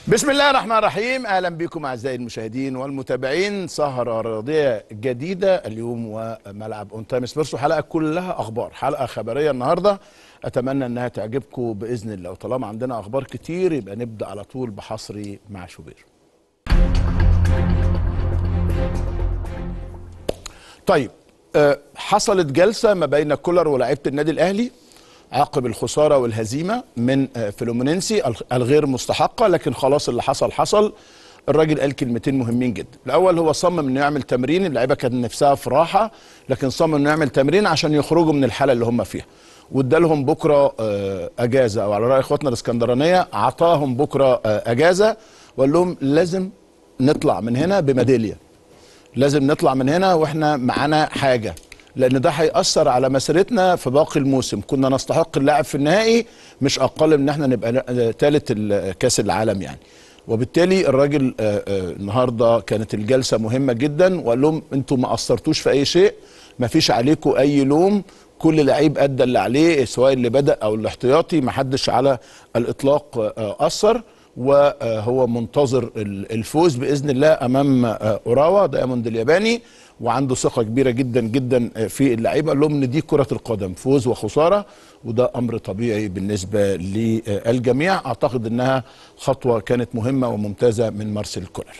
بسم الله الرحمن الرحيم اهلا بكم اعزائي المشاهدين والمتابعين سهره رياضيه جديده اليوم وملعب اون تايم سبيرسو حلقه كلها اخبار حلقه خبريه النهارده اتمنى انها تعجبكم باذن الله وطالما عندنا اخبار كتير يبقى نبدا على طول بحصري مع شوبير طيب آه، حصلت جلسه ما بين كولر ولاعيبه النادي الاهلي عقب الخساره والهزيمه من آه، فلومينينسي الغ- الغير مستحقه لكن خلاص اللي حصل حصل الراجل قال كلمتين مهمين جدا الاول هو صمم انه يعمل تمرين اللعيبه كانت نفسها في راحه لكن صمم انه يعمل تمرين عشان يخرجوا من الحاله اللي هم فيها وادالهم بكره آه، اجازه او على راي اخواتنا الاسكندرانيه عطاهم بكره آه، اجازه وقال لهم لازم نطلع من هنا بميداليه لازم نطلع من هنا واحنا معانا حاجه لان ده هيأثر على مسيرتنا في باقي الموسم كنا نستحق اللعب في النهائي مش اقل من ان احنا نبقى ثالث كاس العالم يعني وبالتالي الراجل آه، آه، النهارده كانت الجلسه مهمه جدا وقال لهم انتوا ما قصرتوش في اي شيء ما فيش عليكم اي لوم كل لعيب ادى اللي عليه سواء اللي بدا او الاحتياطي ما حدش على الاطلاق آه، قصر وهو منتظر ال- الفوز باذن الله امام آه، اوراوا دايموند الياباني وعنده ثقه كبيره جدا جدا آه، في اللعيبه قال لهم ان دي كره القدم فوز وخساره وده امر طبيعي بالنسبه للجميع اعتقد انها خطوه كانت مهمه وممتازه من مارسيل كولر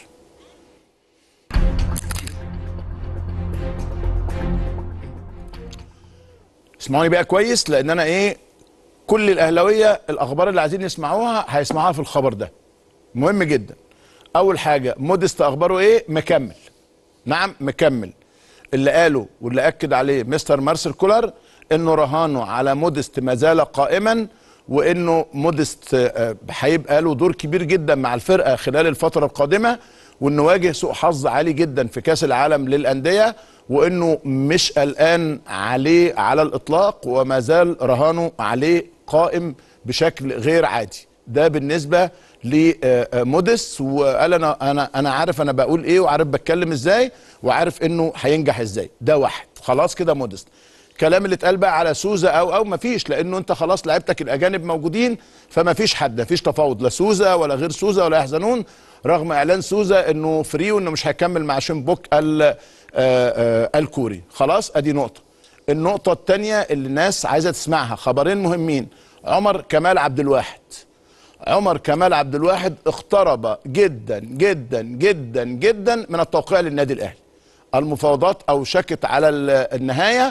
اسمعوني بقى كويس لان انا ايه كل الاهلاويه الاخبار اللي عايزين يسمعوها هيسمعوها في الخبر ده مهم جدا اول حاجه موديست اخباره ايه مكمل نعم مكمل اللي قاله واللي اكد عليه مستر مارسيل كولر انه رهانه على موديست ما زال قائما وانه موديست آه، هيبقى له دور كبير جدا مع الفرقه خلال الفتره القادمه وانه واجه سوء حظ عالي جدا في كاس العالم للانديه وانه مش قلقان عليه على الاطلاق وما زال رهانه عليه قائم بشكل غير عادي ده بالنسبه لموديس وقال انا انا انا عارف انا بقول ايه وعارف بتكلم ازاي وعارف انه هينجح ازاي ده واحد خلاص كده موديست الكلام اللي اتقال بقى على سوزا او او مفيش لانه انت خلاص لعيبتك الاجانب موجودين فما فيش حد مفيش تفاوض لا سوزا ولا غير سوزا ولا يحزنون رغم اعلان سوزا انه فري وانه مش هيكمل مع شيمبوك ال- آه، آه، الكوري خلاص ادي نقطه النقطه الثانيه اللي الناس عايزه تسمعها خبرين مهمين عمر كمال عبد الواحد عمر كمال عبد الواحد اقترب جدا جدا جدا جدا من التوقيع للنادي الاهلي المفاوضات اوشكت على ال- النهايه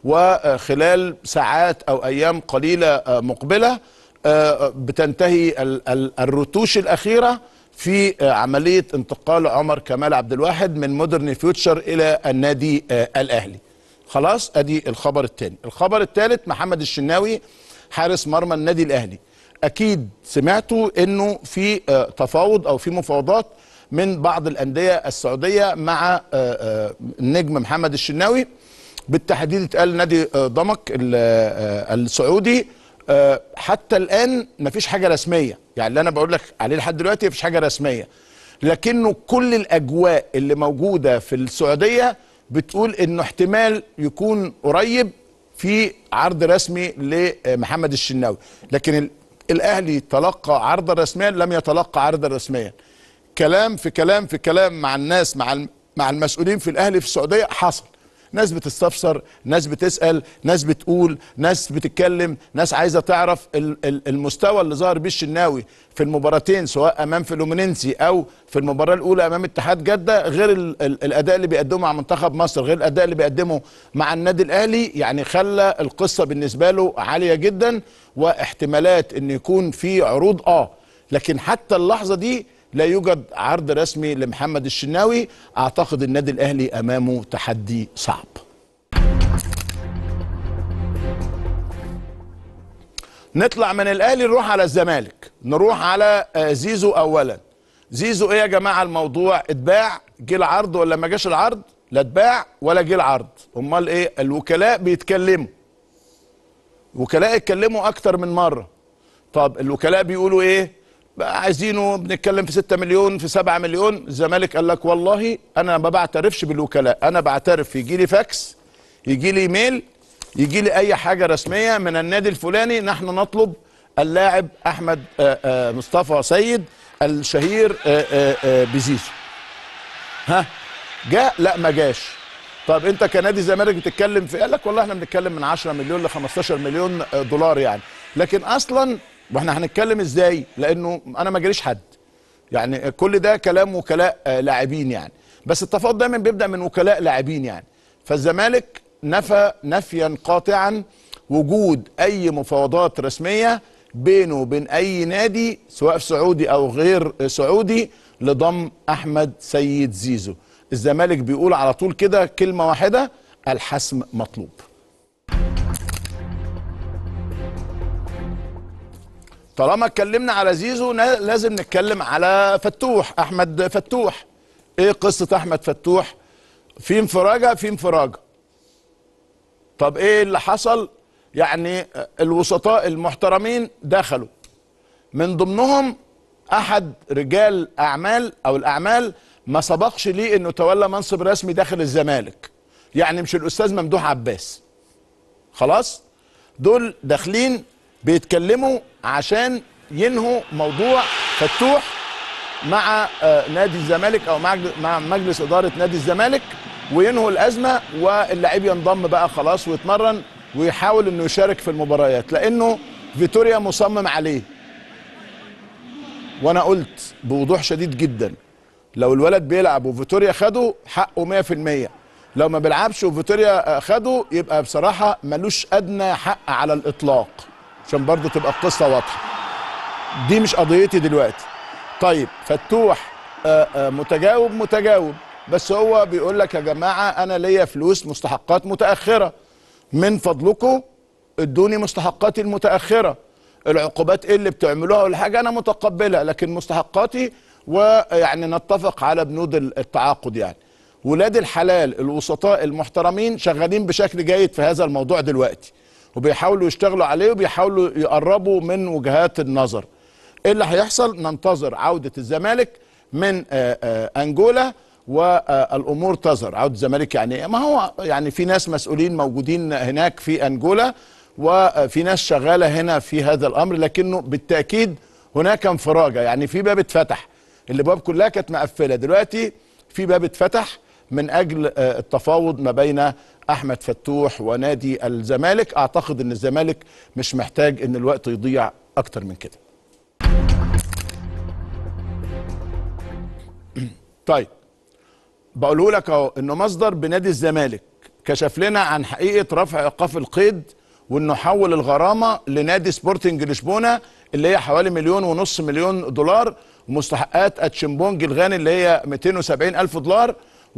وخلال ساعات او ايام قليله آه، مقبله آه، بتنتهي ال- ال- الرتوش الاخيره في آه، عمليه انتقال عمر كمال عبد الواحد من مودرن فيوتشر الى النادي آه، الاهلي خلاص ادي الخبر الثاني الخبر الثالث محمد الشناوي حارس مرمى النادي الاهلي اكيد سمعتوا انه في آه، تفاوض او في مفاوضات من بعض الانديه السعوديه مع آه، آه، النجم محمد الشناوي بالتحديد اتقال نادي آه، ضمك ال- آه، السعودي آه، حتى الان مفيش حاجه رسميه يعني اللي انا بقول لك عليه لحد دلوقتي مفيش حاجه رسميه لكنه كل الاجواء اللي موجوده في السعوديه بتقول انه احتمال يكون قريب في عرض رسمي لمحمد الشناوي لكن ال- الاهلي تلقى عرضا رسميا لم يتلقى عرضا رسميا كلام في كلام في كلام مع الناس مع الم- مع المسؤولين في الاهلي في السعوديه حصل ناس بتستفسر ناس بتسال ناس بتقول ناس بتتكلم ناس عايزه تعرف ال- ال- المستوى اللي ظهر بيه الشناوي في المباراتين سواء امام فلومينينسي او في المباراه الاولى امام اتحاد جده غير ال ال الاداء اللي بيقدمه مع منتخب مصر غير الاداء اللي بيقدمه مع النادي الاهلي يعني خلى القصه بالنسبه له عاليه جدا واحتمالات ان يكون في عروض اه لكن حتى اللحظه دي لا يوجد عرض رسمي لمحمد الشناوي اعتقد النادي الاهلي امامه تحدي صعب نطلع من الاهلي نروح على الزمالك نروح على آه، زيزو اولا زيزو ايه يا جماعه الموضوع اتباع جه العرض ولا ما جاش العرض لا اتباع ولا جه العرض امال ايه الوكلاء بيتكلموا وكلاء اتكلموا اكتر من مره طب الوكلاء بيقولوا ايه بقى عايزينه بنتكلم في 6 مليون في 7 مليون الزمالك قال لك والله انا ما بعترفش بالوكلاء انا بعترف يجي لي فاكس يجي لي ايميل يجي لي اي حاجه رسميه من النادي الفلاني نحن نطلب اللاعب احمد آه، آه، مصطفى سيد الشهير آه، آه، آه، بزيزو ها جاء لا ما جاش طب انت كنادي الزمالك بتتكلم في قال لك والله احنا بنتكلم من 10 مليون ل 15 مليون آه، دولار يعني لكن اصلا واحنا هنتكلم ازاي لانه انا ما جاليش حد يعني كل ده كلام وكلاء آه، لاعبين يعني بس التفاوض دايما بيبدا من وكلاء لاعبين يعني فالزمالك نفى نفيا قاطعا وجود اي مفاوضات رسميه بينه وبين اي نادي سواء سعودي او غير سعودي لضم احمد سيد زيزو الزمالك بيقول على طول كده كلمه واحده الحسم مطلوب طالما اتكلمنا على زيزو نا- لازم نتكلم على فتوح احمد فتوح ايه قصه احمد فتوح في انفراجه في انفراجه طب ايه اللي حصل يعني الوسطاء المحترمين دخلوا من ضمنهم احد رجال اعمال او الاعمال ما سبقش ليه انه تولى منصب رسمي داخل الزمالك يعني مش الاستاذ ممدوح عباس خلاص دول داخلين بيتكلموا عشان ينهوا موضوع فتوح مع آه، نادي الزمالك او مع مع مجلس اداره نادي الزمالك وينهوا الازمه واللعيب ينضم بقى خلاص ويتمرن ويحاول انه يشارك في المباريات لانه فيتوريا مصمم عليه وانا قلت بوضوح شديد جدا لو الولد بيلعب وفيتوريا خده حقه 100% لو ما بيلعبش وفيتوريا آه، خده يبقى بصراحه ملوش ادنى حق على الاطلاق عشان برضو تبقى القصه واضحه دي مش قضيتي دلوقتي طيب فتوح آه، آه، متجاوب متجاوب بس هو بيقول لك يا جماعه انا ليا فلوس مستحقات متاخره من فضلكم ادوني مستحقاتي المتاخره العقوبات ايه اللي بتعملوها ولا حاجه انا متقبلها لكن مستحقاتي ويعني نتفق على بنود التعاقد يعني ولاد الحلال الوسطاء المحترمين شغالين بشكل جيد في هذا الموضوع دلوقتي وبيحاولوا يشتغلوا عليه وبيحاولوا يقربوا من وجهات النظر ايه اللي هيحصل ننتظر عودة الزمالك من آه، آه، انجولا والامور تظهر عودة الزمالك يعني إيه؟ ما هو يعني في ناس مسؤولين موجودين هناك في انجولا وفي ناس شغالة هنا في هذا الامر لكنه بالتأكيد هناك انفراجة يعني في باب اتفتح الابواب كلها كانت مقفلة دلوقتي في باب اتفتح من اجل آه، التفاوض ما بين احمد فتوح ونادي الزمالك اعتقد ان الزمالك مش محتاج ان الوقت يضيع اكتر من كده طيب بقوله لك اهو انه مصدر بنادي الزمالك كشف لنا عن حقيقه رفع ايقاف القيد وانه حول الغرامه لنادي سبورتنج لشبونه اللي هي حوالي مليون ونص مليون دولار ومستحقات اتشمبونج الغاني اللي هي 270 الف دولار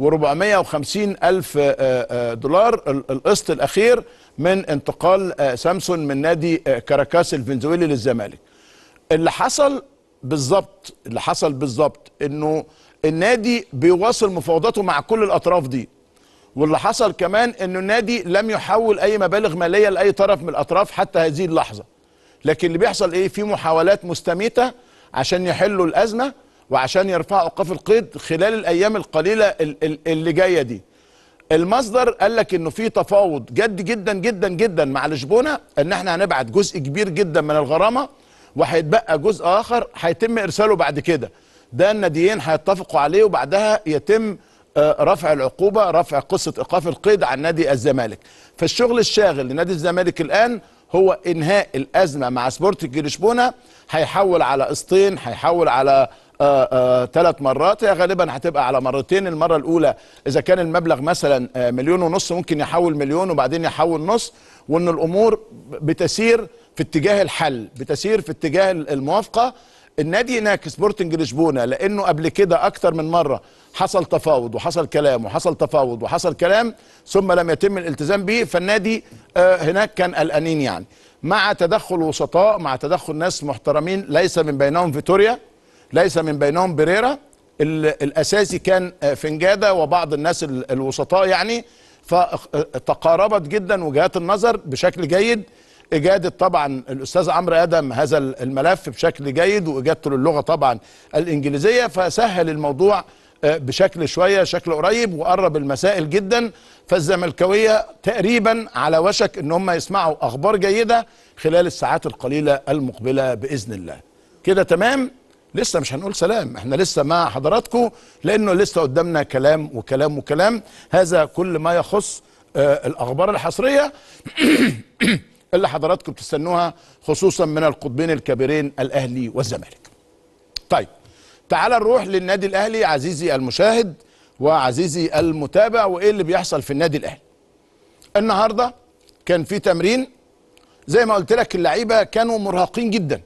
و450 الف آه، آه، دولار ال- القسط الاخير من انتقال آه، سامسون من نادي آه، كاراكاس الفنزويلي للزمالك اللي حصل بالظبط اللي حصل بالظبط انه النادي بيواصل مفاوضاته مع كل الاطراف دي واللي حصل كمان انه النادي لم يحول اي مبالغ ماليه لاي طرف من الاطراف حتى هذه اللحظه لكن اللي بيحصل ايه في محاولات مستميته عشان يحلوا الازمه وعشان يرفعوا اوقاف القيد خلال الايام القليله ال- ال- اللي جايه دي المصدر قال لك انه في تفاوض جد جدا جدا جدا مع لشبونه ان احنا هنبعت جزء كبير جدا من الغرامه وهيتبقى جزء اخر هيتم ارساله بعد كده ده الناديين هيتفقوا عليه وبعدها يتم آه، رفع العقوبه رفع قصه ايقاف القيد عن نادي الزمالك فالشغل الشاغل لنادي الزمالك الان هو انهاء الازمه مع سبورتنج لشبونه هيحول على قسطين هيحول على ثلاث مرات هي غالبا هتبقى على مرتين المره الاولى اذا كان المبلغ مثلا آه، مليون ونص ممكن يحول مليون وبعدين يحول نص وان الامور بتسير في اتجاه الحل بتسير في اتجاه الموافقه النادي هناك سبورتنج لشبونه لانه قبل كده اكتر من مره حصل تفاوض وحصل كلام وحصل تفاوض وحصل كلام ثم لم يتم الالتزام به فالنادي آه، هناك كان قلقانين يعني مع تدخل وسطاء مع تدخل ناس محترمين ليس من بينهم فيتوريا ليس من بينهم بريرا ال- الاساسي كان آه، فنجاده وبعض الناس ال- الوسطاء يعني فتقاربت جدا وجهات النظر بشكل جيد اجاده طبعا الاستاذ عمرو ادم هذا الملف بشكل جيد واجادته للغه طبعا الانجليزيه فسهل الموضوع آه، بشكل شويه شكل قريب وقرب المسائل جدا فالزملكاويه تقريبا على وشك ان هم يسمعوا اخبار جيده خلال الساعات القليله المقبله باذن الله كده تمام لسه مش هنقول سلام احنا لسه مع حضراتكم لانه لسه قدامنا كلام وكلام وكلام هذا كل ما يخص آه الاخبار الحصريه اللي حضراتكم بتستنوها خصوصا من القطبين الكبيرين الاهلي والزمالك طيب تعال نروح للنادي الاهلي عزيزي المشاهد وعزيزي المتابع وايه اللي بيحصل في النادي الاهلي النهارده كان في تمرين زي ما قلت لك اللعيبه كانوا مرهقين جدا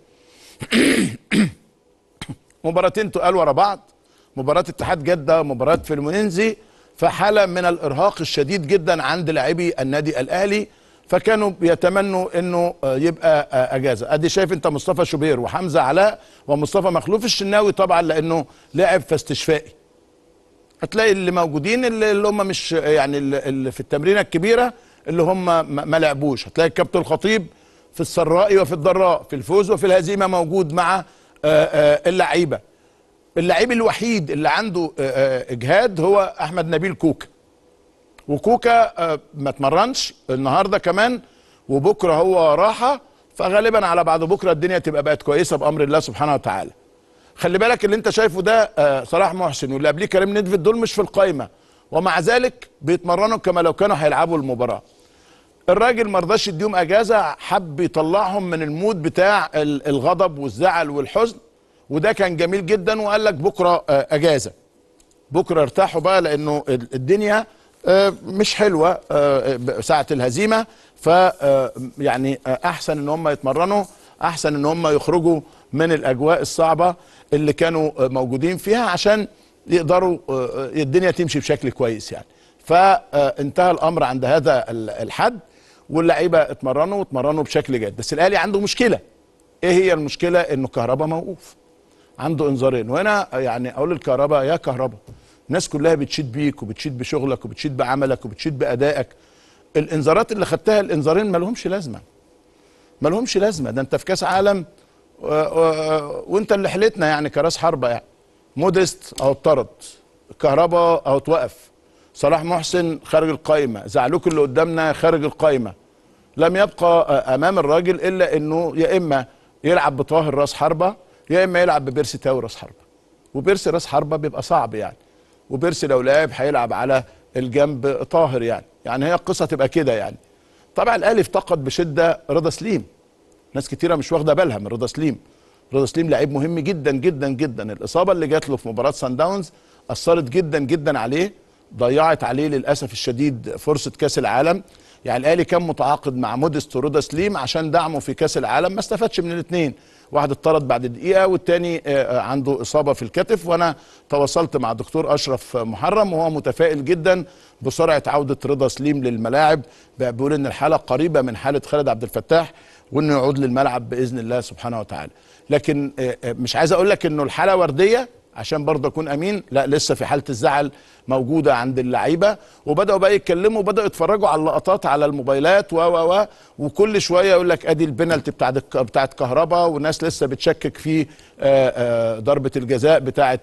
مباراتين تقال ورا بعض مباراه اتحاد جده ومباراه فلومينينزي فحاله من الارهاق الشديد جدا عند لاعبي النادي الاهلي فكانوا بيتمنوا انه يبقى اجازه ادي شايف انت مصطفى شوبير وحمزه علاء ومصطفى مخلوف الشناوي طبعا لانه لاعب في استشفائي هتلاقي اللي موجودين اللي, اللي هم مش يعني اللي في التمرينه الكبيره اللي هم ما لعبوش هتلاقي الكابتن الخطيب في السراء وفي الضراء في الفوز وفي الهزيمه موجود مع اللعيبه اللعيب الوحيد اللي عنده اجهاد هو احمد نبيل كوكا وكوكا ما اتمرنش النهارده كمان وبكره هو راحه فغالبا على بعد بكره الدنيا تبقى بقت كويسه بامر الله سبحانه وتعالى خلي بالك اللي انت شايفه ده صلاح محسن واللي قبليه كريم ندفد دول مش في القايمه ومع ذلك بيتمرنوا كما لو كانوا هيلعبوا المباراه الراجل ما رضاش يديهم اجازه حب يطلعهم من المود بتاع الغضب والزعل والحزن وده كان جميل جدا وقال لك بكره اجازه بكره ارتاحوا بقى لانه الدنيا مش حلوه ساعه الهزيمه ف يعني احسن ان هم يتمرنوا احسن ان هم يخرجوا من الاجواء الصعبه اللي كانوا موجودين فيها عشان يقدروا الدنيا تمشي بشكل كويس يعني فانتهى الامر عند هذا الحد واللعيبه اتمرنوا واتمرنوا بشكل جيد بس الاهلي عنده مشكله ايه هي المشكله انه كهربا موقوف عنده انذارين وهنا يعني اقول للكهرباء يا كهرباء الناس كلها بتشيد بيك وبتشيد بشغلك وبتشيد بعملك وبتشيد بادائك الانذارات اللي خدتها الانذارين ما لهمش لازمه ما لهمش لازمه ده انت في كاس عالم و... و... وانت اللي حلتنا يعني كراس حربه يعني موديست اهو اتطرد كهربا اهو اتوقف صلاح محسن خارج القايمه زعلوك اللي قدامنا خارج القايمه لم يبقى امام الراجل الا انه يا اما يلعب بطاهر راس حربه يا اما يلعب ببيرسي تاو راس حربه وبيرسي راس حربه بيبقى صعب يعني وبيرسي لو لعب هيلعب على الجنب طاهر يعني يعني هي القصه تبقى كده يعني طبعا الاهلي افتقد بشده رضا سليم ناس كتيره مش واخده بالها من رضا سليم رضا سليم لعيب مهم جدا جدا جدا الاصابه اللي جات له في مباراه سان داونز اثرت جدا جدا عليه ضيعت عليه للاسف الشديد فرصه كاس العالم يعني الاهلي كان متعاقد مع موديست ورضا سليم عشان دعمه في كاس العالم ما استفادش من الاثنين واحد اتطرد بعد دقيقه والتاني عنده اصابه في الكتف وانا تواصلت مع الدكتور اشرف محرم وهو متفائل جدا بسرعه عوده رضا سليم للملاعب بيقول ان الحاله قريبه من حاله خالد عبد الفتاح وانه يعود للملعب باذن الله سبحانه وتعالى لكن مش عايز اقول لك انه الحاله ورديه عشان برضه اكون امين لا لسه في حاله الزعل موجوده عند اللعيبه وبداوا بقى يتكلموا وبداوا يتفرجوا على اللقطات على الموبايلات و و و وكل شويه يقول لك ادي البنالتي بتاعت بتاعت كهربا والناس لسه بتشكك في ضربه الجزاء بتاعت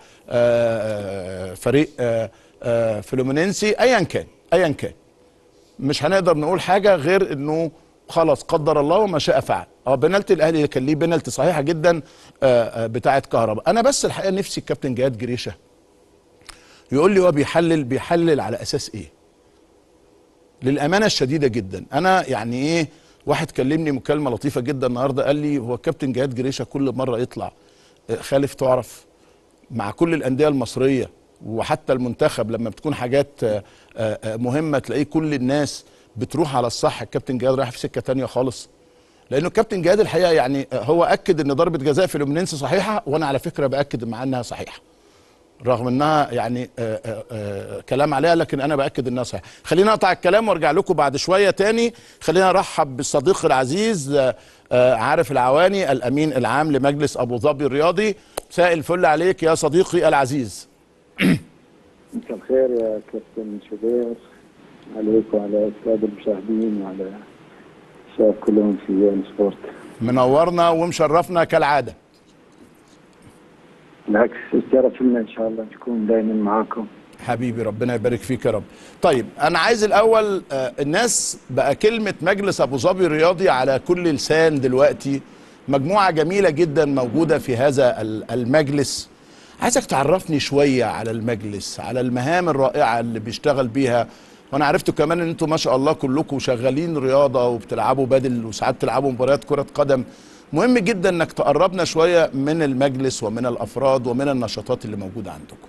فريق فلومينينسي ايا كان ايا كان مش هنقدر نقول حاجه غير انه خلاص قدر الله وما شاء فعل اه بنالتي الاهلي كان ليه بنالتي صحيحه جدا بتاعه كهرباء انا بس الحقيقه نفسي الكابتن جهاد جريشه يقول لي هو بيحلل بيحلل على اساس ايه للامانه الشديده جدا انا يعني ايه واحد كلمني مكالمه لطيفه جدا النهارده قال لي هو الكابتن جهاد جريشه كل مره يطلع خالف تعرف مع كل الانديه المصريه وحتى المنتخب لما بتكون حاجات مهمه تلاقيه كل الناس بتروح على الصح الكابتن جهاد رايح في سكه تانية خالص لانه الكابتن جهاد الحقيقه يعني هو اكد ان ضربه جزاء في لومينينس صحيحه وانا على فكره باكد مع انها صحيحه رغم انها يعني آآ آآ كلام عليها لكن انا باكد انها صحيحه خلينا اقطع الكلام وارجع لكم بعد شويه تاني خلينا نرحب بالصديق العزيز عارف العواني الامين العام لمجلس ابو ظبي الرياضي مساء الفل عليك يا صديقي العزيز مساء الخير يا كابتن شبير عليك وعلى الساده المشاهدين وعلى الشباب كلهم في يون سبورت منورنا ومشرفنا كالعاده بالعكس الشرف لنا ان شاء الله نكون دائما معاكم حبيبي ربنا يبارك فيك يا رب طيب انا عايز الاول آه الناس بقى كلمه مجلس ابو ظبي الرياضي على كل لسان دلوقتي مجموعه جميله جدا موجوده في هذا ال- المجلس عايزك تعرفني شويه على المجلس على المهام الرائعه اللي بيشتغل بيها وانا عرفت كمان ان انتم ما شاء الله كلكم شغالين رياضه وبتلعبوا بدل وساعات تلعبوا مباريات كره قدم مهم جدا انك تقربنا شويه من المجلس ومن الافراد ومن النشاطات اللي موجوده عندكم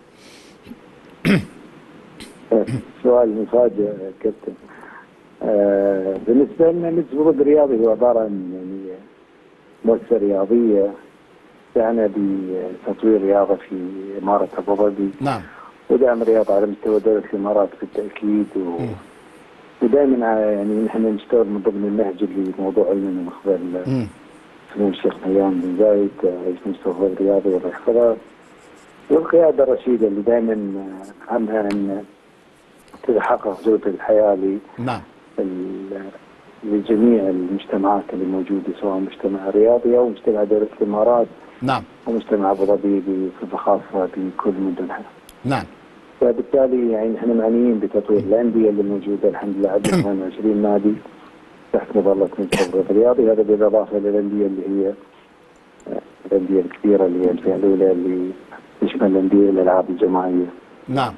سؤال مفاجئ يا كابتن آه بالنسبه لنا مجلس الوفد الرياضي هو عباره عن يعني مؤسسه رياضيه تعنى بتطوير رياضه في اماره ابو ظبي نعم ودعم الرياضه على مستوى دوله الامارات بالتاكيد و... ودائما يعني نحن نشتغل من ضمن النهج اللي موضوع علمنا من قبل مم. سمو الشيخ نيام بن زايد رئيس مجلس الوفد الرياضي والاحتراف والقياده الرشيده اللي دائما عنها ان تتحقق جوده الحياه ل نعم ال- لجميع المجتمعات اللي موجوده سواء مجتمع رياضي او مجتمع دوله الامارات نعم ومجتمع ابو ظبي بصفه خاصه بكل مدنها. نعم فبالتالي يعني نحن معنيين بتطوير الانديه اللي موجوده الحمد لله عندنا 22 نادي تحت مظله مجلس الوفد الرياضي هذا بالاضافه للانديه اللي هي آه، الانديه الكبيره اللي هي الفئه الاولى اللي تشمل الانديه الالعاب الجماعيه. نعم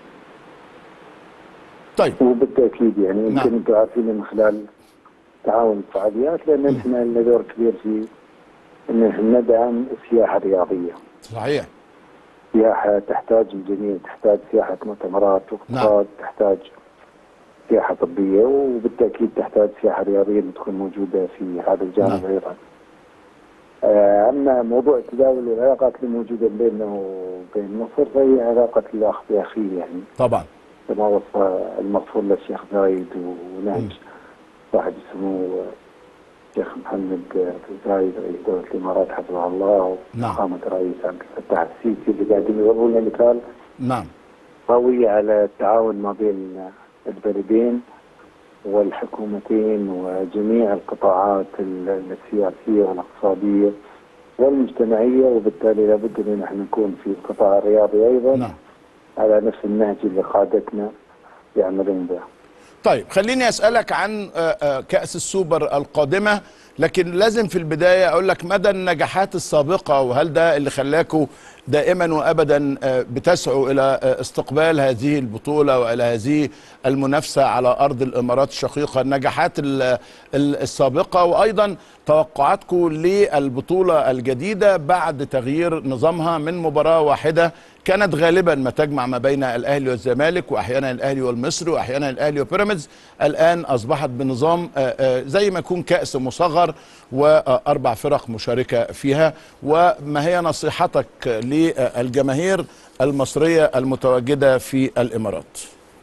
طيب وبالتاكيد يعني نعم. يمكن انتم عارفين من خلال تعاون الفعاليات لان احنا لنا دور كبير في ان احنا ندعم السياحه الرياضيه. صحيح سياحه تحتاج الجميع تحتاج سياحه مؤتمرات واقتصاد تحتاج سياحه طبيه وبالتاكيد تحتاج سياحه رياضيه اللي تكون موجوده في هذا الجانب نعم. ايضا. آه، اما موضوع التداول والعلاقات اللي موجوده بيننا وبين مصر فهي علاقه الاخ باخيه يعني طبعا كما وصف المغفور للشيخ زايد ونهج صاحب السمو الشيخ محمد بن زايد رئيس دولة الإمارات حفظه الله نعم. وقامة الرئيس عبد الفتاح السيسي اللي قاعدين يضربون لنا مثال نعم قوي على التعاون ما بين البلدين والحكومتين وجميع القطاعات ال- السياسية والاقتصادية والمجتمعية وبالتالي لابد ان احنا نكون في القطاع الرياضي ايضا نعم على نفس النهج اللي قادتنا يعملون به. طيب خليني اسالك عن آه، آه، كاس السوبر القادمه لكن لازم في البدايه اقول لك مدى النجاحات السابقه وهل ده اللي خلاكوا دائما وابدا آه، بتسعوا الى آه، استقبال هذه البطوله والى هذه المنافسه على ارض الامارات الشقيقه النجاحات ال- ال- السابقه وايضا توقعاتكم للبطوله الجديده بعد تغيير نظامها من مباراه واحده كانت غالبا ما تجمع ما بين الاهلي والزمالك واحيانا الاهلي والمصري واحيانا الاهلي وبيراميدز الان اصبحت بنظام آه، آه، زي ما يكون كاس مصغر واربع فرق مشاركه فيها وما هي نصيحتك للجماهير المصريه المتواجده في الامارات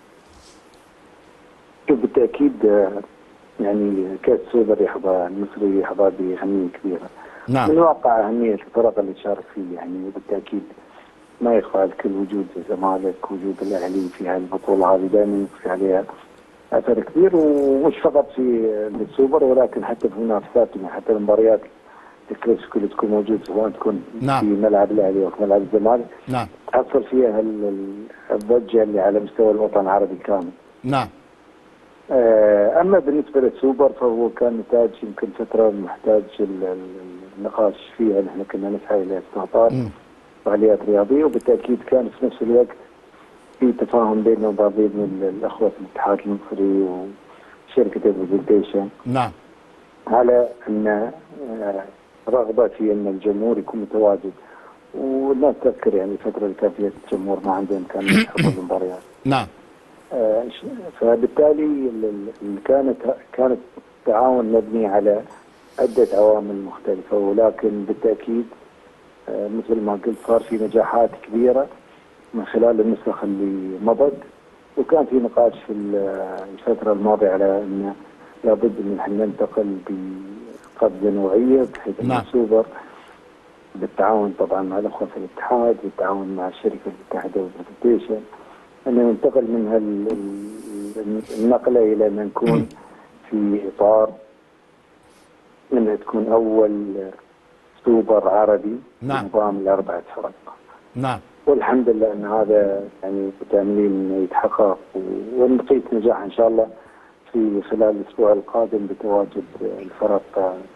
شوف بالتاكيد آه، يعني كاس سوبر يحظى المصري يحظى باهميه كبيره. من نعم واقع اهميه الفرق اللي تشارك فيه يعني وبالتاكيد ما يخفى الكل وجود الزمالك وجود الاهلي في هذه البطوله هذه دائما يكفي عليها اثر كبير ومش فقط في السوبر ولكن حتى في منافسات يعني حتى المباريات الكلاسيكو اللي تكون موجود سواء تكون نعم. في ملعب الاهلي او في ملعب الزمالك نعم تحصل فيها ال- ال- الضجه اللي على مستوى الوطن العربي كامل. نعم آه، اما بالنسبه للسوبر فهو كان نتاج يمكن فتره محتاج ال- ال- النقاش فيها نحن كنا نسعى الى استهتار مم. فعاليات رياضيه وبالتاكيد كان في نفس الوقت في تفاهم بيننا وبين ال- الاخوه في الاتحاد المصري وشركه البرزنتيشن نعم على ان آه، رغبه في ان الجمهور يكون متواجد والناس تذكر يعني الفتره اللي كان فيها الجمهور ما عنده امكانيه يحضر المباريات. نعم آه، ش- فبالتالي ال- ال- ال- كانت كانت التعاون مبني على عدة عوامل مختلفة ولكن بالتأكيد آه، مثل ما قلت صار في نجاحات كبيرة من خلال النسخ اللي مضت وكان في نقاش في ال- الفترة الماضية على أن لابد أن احنا ننتقل بقفزة نوعية بحيث أن نعم. السوبر بالتعاون طبعا مع الأخوة في الاتحاد بالتعاون مع الشركة المتحدة والبرزنتيشن أن ننتقل من هال- ال- النقلة إلى أن نكون في إطار أنها تكون أول سوبر عربي نعم. بنظام الأربعة فرق نعم والحمد لله أن هذا يعني متأملين أنه يتحقق و- ونقيت نجاح إن شاء الله في خلال الأسبوع القادم بتواجد الفرق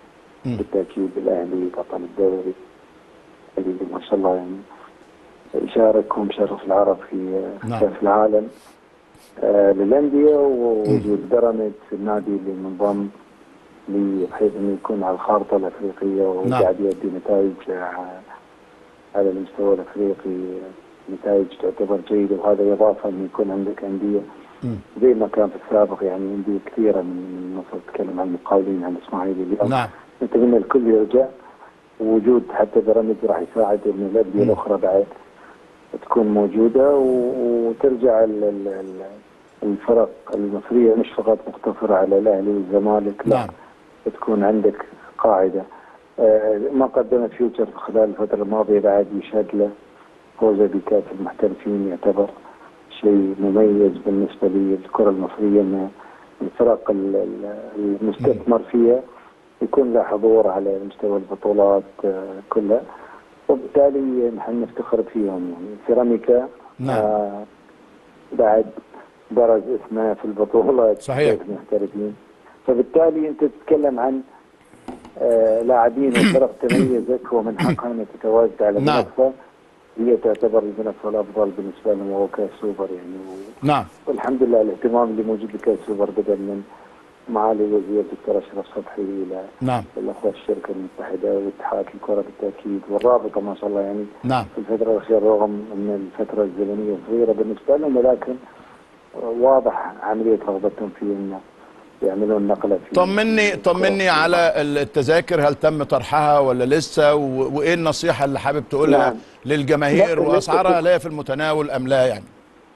بالتاكيد الاهلي بطل الدوري اللي ما شاء الله يعني يشارك ومشرف العرب في نعم. كاس العالم آه للانديه ووجود بيراميدز النادي اللي منضم لي بحيث انه يكون على الخارطه الافريقيه وقاعد يؤدي نتائج آه، على المستوى الافريقي نتائج تعتبر جيده وهذا اضافه انه يكون عندك انديه مم. زي ما كان في السابق يعني انديه كثيره من من مصر تتكلم عن المقاولين عن الاسماعيلي اليوم نعم نتمنى الكل يرجع وجود حتى بيراميدز راح يساعد ان الانديه الاخرى بعد تكون موجوده و- وترجع ال- ال- ال- الفرق المصريه مش فقط مقتصره على الاهلي والزمالك لا نعم تكون عندك قاعده آه، ما قدمت فيوتشر خلال الفتره الماضيه بعد يشهد له فوزه بكاس المحترفين يعتبر شيء مميز بالنسبه للكره المصريه ان الفرق ال- ال- المستثمر فيها يكون له حضور على مستوى البطولات آه، كلها وبالتالي نحن نفتخر فيهم يعني سيراميكا نعم. آه، بعد برز اسمه في البطولة صحيح. المحترفين فبالتالي انت تتكلم عن آه، لاعبين وفرق تميزت ومن حقها ان تتواجد على نعم. منصه هي تعتبر المنصه الافضل بالنسبه لهم وهو كاس سوبر يعني و- نعم والحمد لله الاهتمام اللي موجود بكاس سوبر بدا من معالي الوزير الدكتور اشرف صبحي الى نعم الاخوه الشركه المتحده واتحاد الكره بالتاكيد والرابطه ما شاء الله يعني نعم في الفتره الاخيره رغم ان الفتره الزمنيه صغيره بالنسبه لهم ولكن واضح عمليه رغبتهم في انه يعملون نقله في طمني طمني على التذاكر هل تم طرحها ولا لسه و- وايه النصيحه اللي حابب تقولها نعم. للجماهير لا، واسعارها لسه- هل هي في المتناول ام لا يعني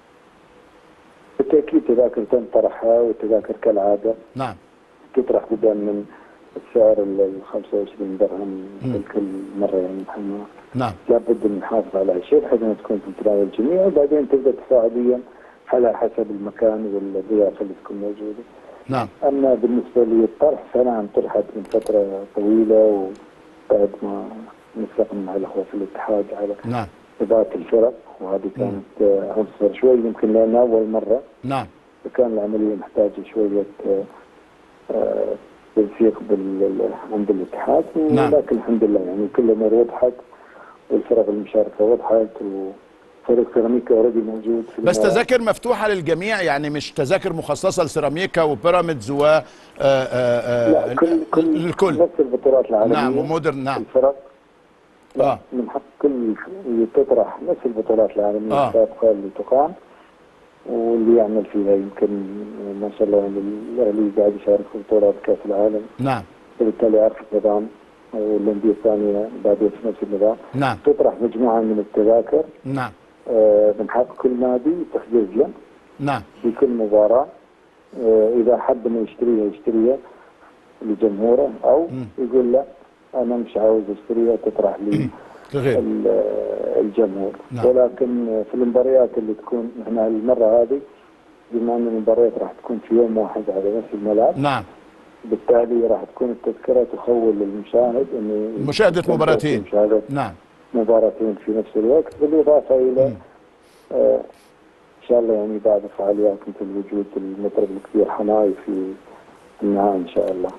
بالتاكيد تذاكر تم طرحها والتذاكر كالعاده نعم تطرح بدءا من السعر ال ال 25 درهم كل مره يعني محمد نعم لابد ان نحافظ على هالشيء بحيث انها تكون في متناول الجميع وبعدين تبدا تصاعديا على حسب المكان والضيافه اللي تكون موجوده. نعم اما بالنسبه للطرح فنعم طرحت من فتره طويله وبعد ما نسقنا مع الاخوه في الاتحاد على نعم ثبات الفرق وهذه كانت آه، عنصر شوي يمكن لان اول مره نعم فكان العمليه محتاجه شويه آه، آه، تنسيق بال- عند الاتحاد نعم. ولكن الحمد لله يعني كل الامور وضحت والفرق المشاركه وضحت وفريق سيراميكا اوريدي موجود في بس الملعب. تذاكر مفتوحه للجميع يعني مش تذاكر مخصصه لسيراميكا وبيراميدز و آه، آه، لا آه، كل كل الكل نفس البطولات العالميه نعم ومودرن نعم الفرق لا آه. من حق كل اللي تطرح نفس البطولات العالميه آه. السابقه اللي تقام واللي يعمل فيها يمكن ما شاء الله يعني الاهلي قاعد يشارك في بطولات كاس العالم نعم وبالتالي يعرف النظام والانديه الثانيه بعدين في نفس النظام نعم تطرح مجموعه من التذاكر نعم آه، من حق كل نادي تحجز له نعم في كل مباراه آه، اذا حب انه يشتريها يشتريها لجمهوره او يقول لا انا مش عاوز اشتريها تطرح لي غير ال- الجمهور نعم. ولكن في المباريات اللي تكون احنا المره هذه بما ان المباريات راح تكون في يوم واحد على نفس الملعب نعم بالتالي راح تكون التذكره تخول للمشاهد انه مشاهدة يكون مباراتين. مشاهده نعم مباراتين في نفس الوقت بالاضافه الى آه ان شاء الله يعني بعد فعاليات مثل وجود المطرب الكبير حماي في النهائي ان شاء الله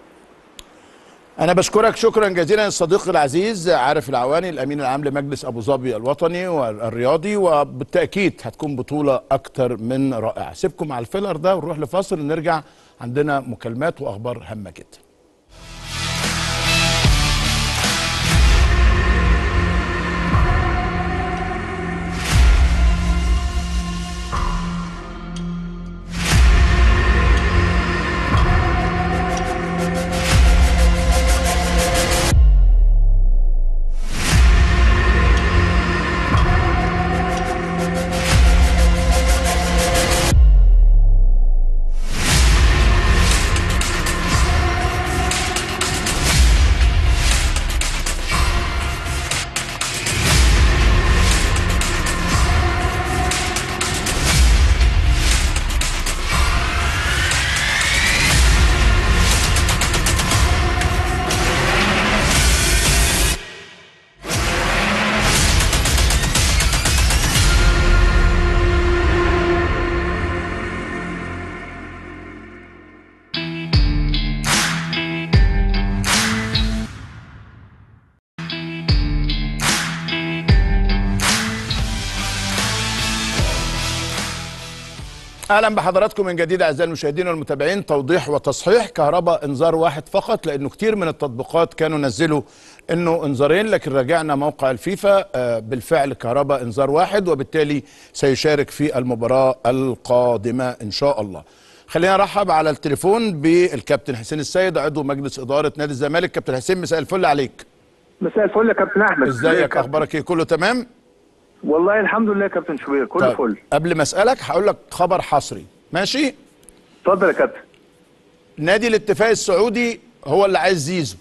أنا بشكرك شكرا جزيلا الصديق العزيز عارف العواني الأمين العام لمجلس أبو ظبي الوطني والرياضي وبالتأكيد هتكون بطولة أكتر من رائعة سيبكم على الفيلر ده ونروح لفاصل ونرجع عندنا مكالمات وأخبار هامة جدا اهلا بحضراتكم من جديد اعزائي المشاهدين والمتابعين توضيح وتصحيح كهرباء انذار واحد فقط لانه كتير من التطبيقات كانوا نزلوا انه انذارين لكن راجعنا موقع الفيفا آه، بالفعل كهرباء انذار واحد وبالتالي سيشارك في المباراه القادمه ان شاء الله. خلينا نرحب على التليفون بالكابتن حسين السيد عضو مجلس اداره نادي الزمالك كابتن حسين مساء الفل عليك. مساء الفل يا كابتن احمد ازيك اخبارك ايه كله تمام؟ والله الحمد لله يا كابتن شوبير كله طيب، فل قبل ما اسالك هقول لك خبر حصري ماشي؟ اتفضل يا كابتن نادي الاتفاق السعودي هو اللي عايز زيزو